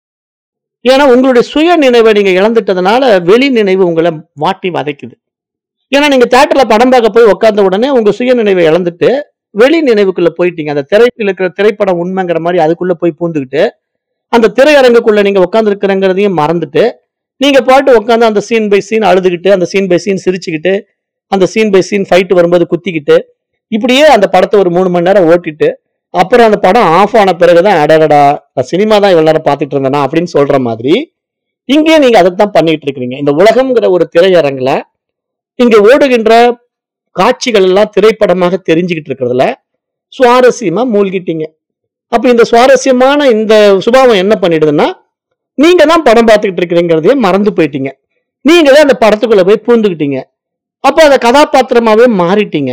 ஏன்னா உங்களுடைய சுய நினைவை நீங்க இழந்துட்டதுனால வெளி நினைவு உங்களை வாட்டி வதைக்குது ஏன்னா நீங்க தியேட்டர்ல படம் பார்க்க போய் உட்கார்ந்த உடனே உங்க சுய நினைவை இழந்துட்டு வெளி நினைவுக்குள்ள போயிட்டீங்க அந்த திரைப்பில் இருக்கிற திரைப்படம் உண்மைங்கிற மாதிரி அதுக்குள்ள போய் பூந்துக்கிட்டு அந்த திரையரங்குக்குள்ள நீங்க உட்கார்ந்து இருக்கிறங்கிறதையும் மறந்துட்டு நீங்க பாட்டு உட்காந்து அந்த சீன் பை சீன் அழுதுகிட்டு அந்த சீன் பை சீன் சிரிச்சுக்கிட்டு அந்த சீன் பை சீன் ஃபைட் வரும்போது குத்திக்கிட்டு இப்படியே அந்த படத்தை ஒரு மூணு மணி நேரம் ஓட்டிட்டு அப்புறம் அந்த படம் ஆஃப் ஆன பிறகுதான் அடடடா நான் சினிமா தான் இவ்வளவு நேரம் பார்த்துட்டு இருந்தேனா அப்படின்னு சொல்ற மாதிரி இங்கே நீங்க அதைத்தான் பண்ணிட்டு இருக்கிறீங்க இந்த உலகம்ங்கிற ஒரு திரையரங்குல இங்க ஓடுகின்ற காட்சிகள் எல்லாம் திரைப்படமாக தெரிஞ்சுக்கிட்டு இருக்கிறதுல சுவாரஸ்யமா மூழ்கிட்டீங்க அப்ப இந்த சுவாரஸ்யமான இந்த சுபாவம் என்ன பண்ணிடுதுன்னா நீங்க தான் படம் பார்த்துக்கிட்டு இருக்கிறீங்கிறதையே மறந்து போயிட்டீங்க நீங்களே அந்த படத்துக்குள்ள போய் பூந்துக்கிட்டீங்க அப்போ அந்த கதாபாத்திரமாவே மாறிட்டீங்க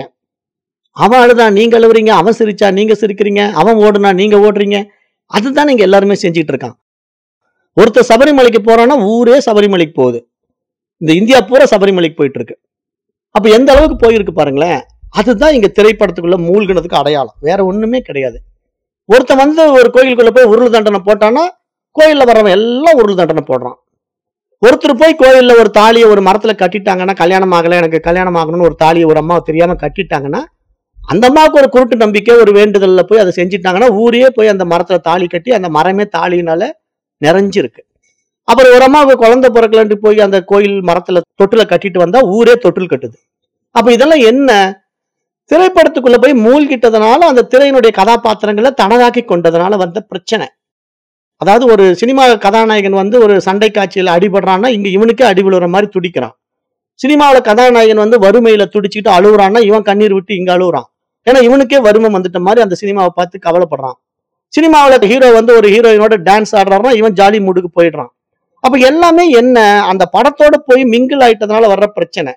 அவன் அழுதான் நீங்க அழுவுறீங்க அவன் சிரிச்சா நீங்க சிரிக்கிறீங்க அவன் ஓடுனா நீங்க ஓடுறீங்க அதுதான் நீங்க எல்லாருமே செஞ்சுட்டு இருக்கான் ஒருத்தர் சபரிமலைக்கு போறான்னா ஊரே சபரிமலைக்கு போகுது இந்த இந்தியா பூரா சபரிமலைக்கு போயிட்டு இருக்கு அப்ப எந்த அளவுக்கு போயிருக்கு பாருங்களேன் அதுதான் இங்க திரைப்படத்துக்குள்ள மூழ்கினதுக்கு அடையாளம் வேற ஒண்ணுமே கிடையாது ஒருத்தன் வந்து ஒரு கோயிலுக்குள்ள போய் உருள் தண்டனை போட்டான்னா கோயில்ல வர்றவன் எல்லாம் உருள் தண்டனை போடுறான் ஒருத்தர் போய் கோயில்ல ஒரு தாலியை ஒரு மரத்துல கட்டிட்டாங்கன்னா கல்யாணம் ஆகல எனக்கு கல்யாணம் ஆகணும்னு ஒரு தாலியை ஒரு அம்மா தெரியாம கட்டிட்டாங்கன்னா அந்த அம்மாவுக்கு ஒரு குருட்டு நம்பிக்கை ஒரு வேண்டுதல்ல போய் அதை செஞ்சிட்டாங்கன்னா ஊரே போய் அந்த மரத்துல தாலி கட்டி அந்த மரமே தாலினால நிறைஞ்சிருக்கு அப்புறம் ஒரு அம்மாவுக்கு குழந்தை பிறக்கலன்ட்டு போய் அந்த கோயில் மரத்துல தொட்டில கட்டிட்டு வந்தா ஊரே தொட்டில் கட்டுது அப்ப இதெல்லாம் என்ன திரைப்படத்துக்குள்ள போய் மூழ்கிட்டதுனால அந்த திரையினுடைய கதாபாத்திரங்களை தனதாக்கி கொண்டதுனால வந்த பிரச்சனை அதாவது ஒரு சினிமா கதாநாயகன் வந்து ஒரு சண்டை காட்சியில அடிபடுறான்னா இங்க இவனுக்கே அடி விழுற மாதிரி துடிக்கிறான் சினிமாவுல கதாநாயகன் வந்து வறுமையில துடிச்சிட்டு அழுகுறான்னா இவன் கண்ணீர் விட்டு இங்க அழுகுறான் ஏன்னா இவனுக்கே வறுமை வந்துட்ட மாதிரி அந்த சினிமாவை பார்த்து கவலைப்படுறான் சினிமாவுல ஹீரோ வந்து ஒரு ஹீரோயினோட டான்ஸ் ஆடுறாருன்னா இவன் ஜாலி மூடுக்கு போயிடுறான் அப்ப எல்லாமே என்ன அந்த படத்தோட போய் மிங்கிள் ஆயிட்டதுனால வர்ற பிரச்சனை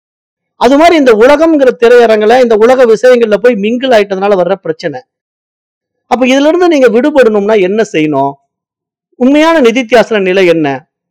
அது மாதிரி இந்த உலகம்ங்கிற திரையரங்குல இந்த உலக விஷயங்கள்ல போய் மிங்கிள் ஆயிட்டதுனால வர்ற பிரச்சனை அப்ப இதுல இருந்து நீங்க விடுபடணும்னா என்ன செய்யணும் உண்மையான நிதித்தியாசன நிலை என்ன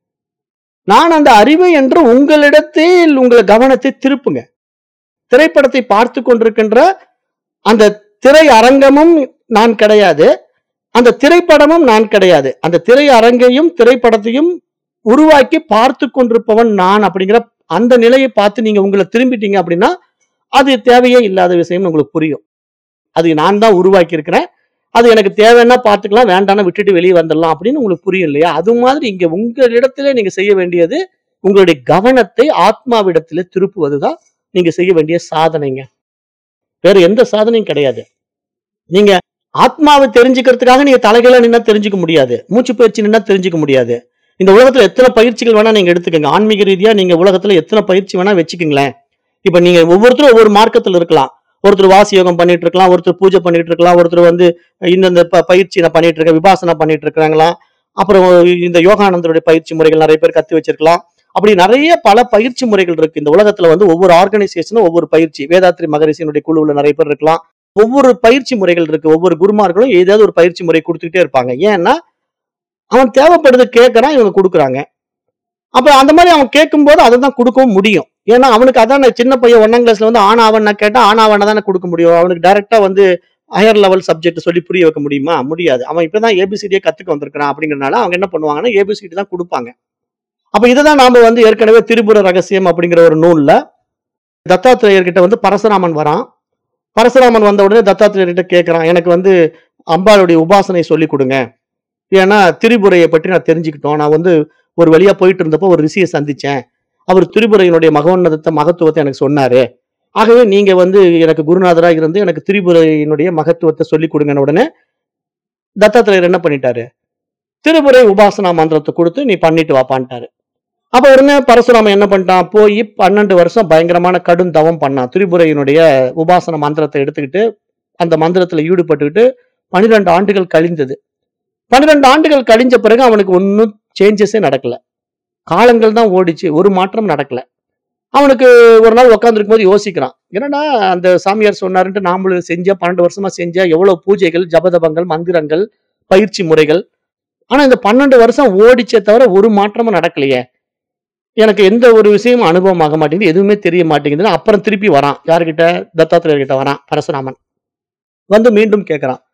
நான் அந்த அறிவு என்று உங்களிடத்தில் உங்கள் கவனத்தை திருப்புங்க திரைப்படத்தை பார்த்து கொண்டிருக்கின்ற அந்த திரை அரங்கமும் நான் கிடையாது அந்த திரைப்படமும் நான் கிடையாது அந்த திரை அரங்கையும் திரைப்படத்தையும் உருவாக்கி பார்த்து கொண்டிருப்பவன் நான் அப்படிங்கிற அந்த நிலையை பார்த்து நீங்க உங்களை திரும்பிட்டீங்க அப்படின்னா அது தேவையே இல்லாத விஷயம்னு உங்களுக்கு புரியும் அது நான் தான் உருவாக்கி இருக்கிறேன் அது எனக்கு தேவைன்னா பார்த்துக்கலாம் வேண்டாம்னா விட்டுட்டு வெளியே வந்துடலாம் அப்படின்னு உங்களுக்கு புரியும் இல்லையா அது மாதிரி இங்க உங்களிடத்துல நீங்க செய்ய வேண்டியது உங்களுடைய கவனத்தை ஆத்மாவிடத்துல திருப்புவதுதான் நீங்க செய்ய வேண்டிய சாதனைங்க வேற எந்த சாதனையும் கிடையாது நீங்க ஆத்மாவை தெரிஞ்சுக்கிறதுக்காக நீங்க தலைகளை நின்னா தெரிஞ்சுக்க முடியாது மூச்சு பயிற்சி நின்னா தெரிஞ்சுக்க முடியாது இந்த உலகத்துல எத்தனை பயிற்சிகள் வேணா நீங்க எடுத்துக்கங்க ஆன்மீக ரீதியா நீங்க உலகத்துல எத்தனை பயிற்சி வேணா வச்சுக்கோங்களேன் இப்ப நீங்க ஒவ்வொருத்தரும் ஒவ்வொரு மார்க்கத்துல இருக்கலாம் ஒருத்தர் வாசி யோகம் பண்ணிட்டு இருக்கலாம் ஒருத்தர் பூஜை பண்ணிட்டு இருக்கலாம் ஒருத்தர் வந்து இந்தந்த ப- பயிற்சி நான் பண்ணிட்டு இருக்கேன் விபாசனா பண்ணிட்டு இருக்காங்களாம் அப்புறம் இந்த யோகானந்தருடைய பயிற்சி முறைகள் நிறைய பேர் கத்து வச்சிருக்கலாம் அப்படி நிறைய பல பயிற்சி முறைகள் இருக்கு இந்த உலகத்துல வந்து ஒவ்வொரு ஆர்கனைசேஷனும் ஒவ்வொரு பயிற்சி வேதாத்ரி மகரிஷியினுடைய குழுவுல நிறைய பேர் இருக்கலாம் ஒவ்வொரு பயிற்சி முறைகள் இருக்கு ஒவ்வொரு குருமார்களும் ஏதாவது ஒரு பயிற்சி முறை கொடுத்துக்கிட்டே இருப்பாங்க ஏன்னா அவன் தேவைப்படுது கேட்கறான் இவங்க கொடுக்குறாங்க அப்ப அந்த மாதிரி அவன் கேட்கும்போது அதை தான் கொடுக்கவும் முடியும் ஏன்னா அவனுக்கு அதான் சின்ன பையன் ஒன்னாம் கிளாஸ்ல வந்து ஆனாவண்ணா கேட்டா ஆனாவண்ணா தானே கொடுக்க முடியும் அவனுக்கு டைரக்டா வந்து ஹையர் லெவல் சப்ஜெக்ட் சொல்லி புரிய வைக்க முடியுமா முடியாது அவன் இப்பதான் ஏபிசிடியே கத்துக்க வந்திருக்கான் அப்படிங்கறனால அவங்க என்ன பண்ணுவாங்கன்னா ஏபிசிடி தான் கொடுப்பாங்க அப்ப இதுதான் நாம வந்து ஏற்கனவே திரிபுர ரகசியம் அப்படிங்கிற ஒரு நூல்ல தத்தாத்திரேயர்கிட்ட வந்து பரசுராமன் வரான் பரசுராமன் வந்த உடனே தத்தாத்திரேயர்கிட்ட கேட்கறான் எனக்கு வந்து அம்பாளுடைய உபாசனை சொல்லி கொடுங்க ஏன்னா திரிபுரையை பற்றி நான் தெரிஞ்சுக்கிட்டோம் நான் வந்து ஒரு வழியா போயிட்டு இருந்தப்போ ஒரு ரிஷியை சந்திச்சேன் அவர் திரிபுரையினுடைய மகோன்னதத்தை மகத்துவத்தை எனக்கு சொன்னாரு ஆகவே நீங்க வந்து எனக்கு குருநாதரா இருந்து எனக்கு திரிபுரையினுடைய மகத்துவத்தை சொல்லி கொடுங்கன்னு உடனே தத்தாத்திரேயர் என்ன பண்ணிட்டாரு திரிபுரை உபாசனா மந்திரத்தை கொடுத்து நீ பண்ணிட்டு வாப்பான்ட்டாரு அப்ப உடனே பரசுராமன் என்ன பண்ணிட்டான் போய் பன்னெண்டு வருஷம் பயங்கரமான கடும் தவம் பண்ணான் திரிபுரையினுடைய உபாசன மந்திரத்தை எடுத்துக்கிட்டு அந்த மந்திரத்துல ஈடுபட்டுக்கிட்டு பன்னிரெண்டு ஆண்டுகள் கழிந்தது பன்னிரெண்டு ஆண்டுகள் கழிஞ்ச பிறகு அவனுக்கு ஒன்றும் சேஞ்சஸே நடக்கல காலங்கள் தான் ஓடிச்சு ஒரு மாற்றம் நடக்கல அவனுக்கு ஒரு நாள் உட்காந்துருக்கும் போது யோசிக்கிறான் என்னடா அந்த சாமியார் சொன்னாருன்ட்டு நாமளும் செஞ்ச பன்னெண்டு வருஷமா செஞ்ச எவ்வளவு பூஜைகள் ஜபதபங்கள் மந்திரங்கள் பயிற்சி முறைகள் ஆனா இந்த பன்னெண்டு வருஷம் ஓடிச்சே தவிர ஒரு மாற்றமும் நடக்கலையே எனக்கு எந்த ஒரு விஷயமும் அனுபவம் ஆக மாட்டேங்குது எதுவுமே தெரிய மாட்டேங்குதுன்னு அப்புறம் திருப்பி வரான் யாருக்கிட்ட தத்தாத்திரேயர் கிட்ட வரான் பரசுராமன் வந்து மீண்டும் கேட்கறான்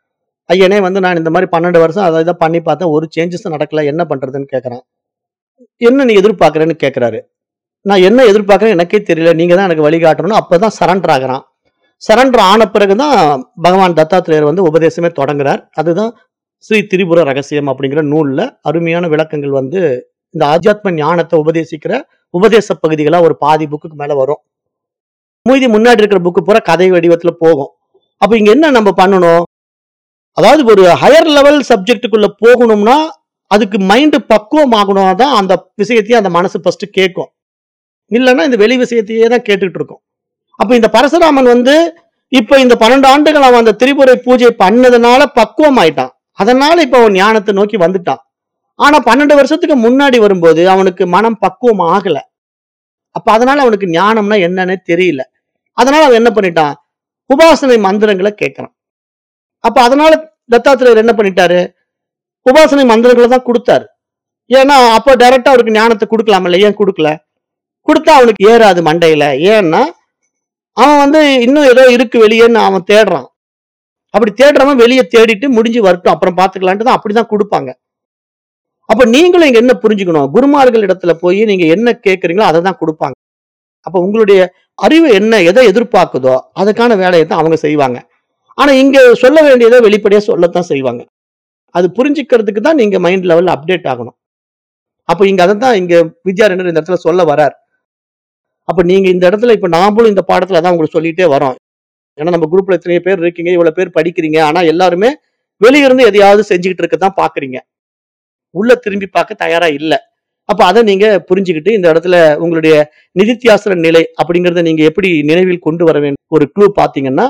ஐயனே வந்து நான் இந்த மாதிரி பன்னெண்டு வருஷம் அதை இதை பண்ணி பார்த்தேன் ஒரு சேஞ்சஸும் நடக்கல என்ன பண்றதுன்னு கேட்குறேன் என்ன நீ எதிர்பார்க்குறேன்னு கேட்குறாரு நான் என்ன எதிர்பார்க்குறேன் எனக்கே தெரியல நீங்க தான் எனக்கு வழிகாட்டணும் அப்பதான் சரண்டர் ஆகுறான் சரண்டர் ஆன பிறகுதான் பகவான் தத்தாத்திரேயர் வந்து உபதேசமே தொடங்குறார் அதுதான் ஸ்ரீ திரிபுர ரகசியம் அப்படிங்கிற நூல்ல அருமையான விளக்கங்கள் வந்து இந்த ஆத்தியாத்ம ஞானத்தை உபதேசிக்கிற உபதேச பகுதிகளா ஒரு பாதி புக்குக்கு மேல வரும் மீதி முன்னாடி இருக்கிற புக்கு பூரா கதை வடிவத்துல போகும் அப்ப இங்க என்ன நம்ம பண்ணணும் அதாவது ஒரு ஹையர் லெவல் சப்ஜெக்டுக்குள்ள போகணும்னா அதுக்கு மைண்டு பக்குவம் ஆகணும் தான் அந்த விஷயத்தையும் அந்த மனசு ஃபர்ஸ்ட் கேட்கும் இல்லைன்னா இந்த வெளி விஷயத்தையே தான் கேட்டுக்கிட்டு இருக்கும் அப்ப இந்த பரசுராமன் வந்து இப்ப இந்த பன்னெண்டு ஆண்டுகள் அவன் அந்த திரிபுரை பூஜை பண்ணதுனால பக்குவம் ஆயிட்டான் அதனால இப்ப அவன் ஞானத்தை நோக்கி வந்துட்டான் ஆனா பன்னெண்டு வருஷத்துக்கு முன்னாடி வரும்போது அவனுக்கு மனம் பக்குவம் ஆகல அப்ப அதனால அவனுக்கு ஞானம்னா என்னன்னே தெரியல அதனால அவன் என்ன பண்ணிட்டான் உபாசனை மந்திரங்களை கேட்கறான் அப்ப அதனால தத்தாத்திரேயர் என்ன பண்ணிட்டாரு உபாசனை மந்திரங்களை தான் கொடுத்தாரு ஏன்னா அப்போ டைரக்டா அவருக்கு ஞானத்தை கொடுக்கலாம்ல ஏன் கொடுக்கல கொடுத்தா அவனுக்கு ஏறாது மண்டையில ஏன்னா அவன் வந்து இன்னும் ஏதோ இருக்கு வெளியேன்னு அவன் தேடுறான் அப்படி தேடுறவன் வெளியே தேடிட்டு முடிஞ்சு வரட்டும் அப்புறம் பாத்துக்கலான்ட்டு தான் அப்படிதான் கொடுப்பாங்க அப்ப நீங்களும் இங்க என்ன புரிஞ்சுக்கணும் குருமார்கள் இடத்துல போய் நீங்க என்ன கேட்கறீங்களோ அதை தான் கொடுப்பாங்க அப்ப உங்களுடைய அறிவு என்ன எதை எதிர்பார்க்குதோ அதுக்கான வேலையை தான் அவங்க செய்வாங்க ஆனா இங்க சொல்ல வேண்டியதை வெளிப்படையா சொல்லத்தான் செய்வாங்க அது புரிஞ்சுக்கிறதுக்கு தான் நீங்க மைண்ட் லெவல்ல அப்டேட் ஆகணும் அப்ப இங்க அதை தான் இங்க வித்யாரண்யர் இந்த இடத்துல சொல்ல வரார் அப்ப நீங்க இந்த இடத்துல இப்ப நாமளும் இந்த பாடத்துல தான் உங்களுக்கு சொல்லிட்டே வரோம் ஏன்னா நம்ம குரூப்ல எத்தனை பேர் இருக்கீங்க இவ்வளவு பேர் படிக்கிறீங்க ஆனா எல்லாருமே வெளியிருந்து எதையாவது செஞ்சுக்கிட்டு இருக்க தான் பாக்குறீங்க உள்ள திரும்பி பார்க்க தயாரா இல்ல அப்ப அதை நீங்க புரிஞ்சுக்கிட்டு இந்த இடத்துல உங்களுடைய நிதித்தியாசன நிலை அப்படிங்கறத நீங்க எப்படி நினைவில் கொண்டு வர வேண்டும் ஒரு க்ளூ பாத்தீங்கன்னா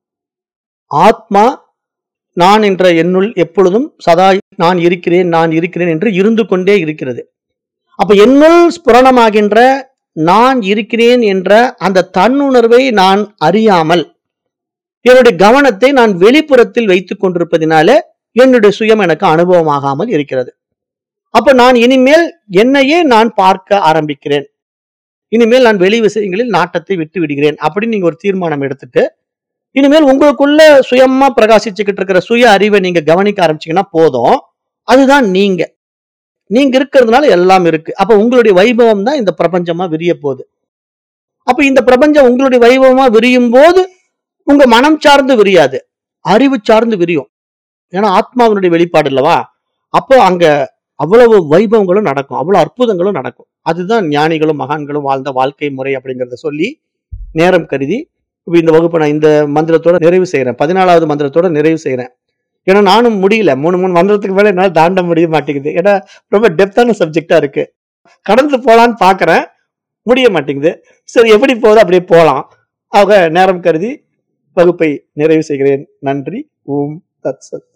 ஆத்மா நான் என்ற என்னுள் எப்பொழுதும் சதா நான் இருக்கிறேன் நான் இருக்கிறேன் என்று இருந்து கொண்டே இருக்கிறது அப்ப என்னுள் ஸ்புரணமாகின்ற நான் இருக்கிறேன் என்ற அந்த தன்னுணர்வை நான் அறியாமல் என்னுடைய கவனத்தை நான் வெளிப்புறத்தில் வைத்துக் கொண்டிருப்பதினால என்னுடைய சுயம் எனக்கு அனுபவமாகாமல் இருக்கிறது அப்ப நான் இனிமேல் என்னையே நான் பார்க்க ஆரம்பிக்கிறேன் இனிமேல் நான் வெளி விஷயங்களில் நாட்டத்தை விட்டு விடுகிறேன் அப்படின்னு நீங்க ஒரு தீர்மானம் எடுத்துட்டு இனிமேல் உங்களுக்குள்ள சுயமா பிரகாசிச்சுக்கிட்டு இருக்கிற சுய அறிவை நீங்க கவனிக்க ஆரம்பிச்சீங்கன்னா போதும் அதுதான் நீங்க நீங்க இருக்கிறதுனால எல்லாம் இருக்கு அப்ப உங்களுடைய வைபவம் தான் இந்த பிரபஞ்சமா விரிய போகுது அப்ப இந்த பிரபஞ்சம் உங்களுடைய வைபவமா விரியும் போது உங்க மனம் சார்ந்து விரியாது அறிவு சார்ந்து விரியும் ஏன்னா ஆத்மாவினுடைய வெளிப்பாடு இல்லவா அப்போ அங்க அவ்வளவு வைபவங்களும் நடக்கும் அவ்வளவு அற்புதங்களும் நடக்கும் அதுதான் ஞானிகளும் மகான்களும் வாழ்ந்த வாழ்க்கை முறை அப்படிங்கறத சொல்லி நேரம் கருதி இப்ப இந்த வகுப்பை நான் இந்த மந்திரத்தோட நிறைவு செய்யறேன் பதினாலாவது மந்திரத்தோட நிறைவு செய்யறேன் ஏன்னா நானும் முடியல மூணு மூணு மந்திரத்துக்கு மேல என்னால தாண்ட முடிய மாட்டேங்குது ஏன்னா ரொம்ப டெப்தான சப்ஜெக்டா இருக்கு கடந்து போலான்னு பாக்குறேன் முடிய மாட்டேங்குது சரி எப்படி போகுது அப்படியே போலாம் ஆக நேரம் கருதி வகுப்பை நிறைவு செய்கிறேன் நன்றி ஓம் தத் சத்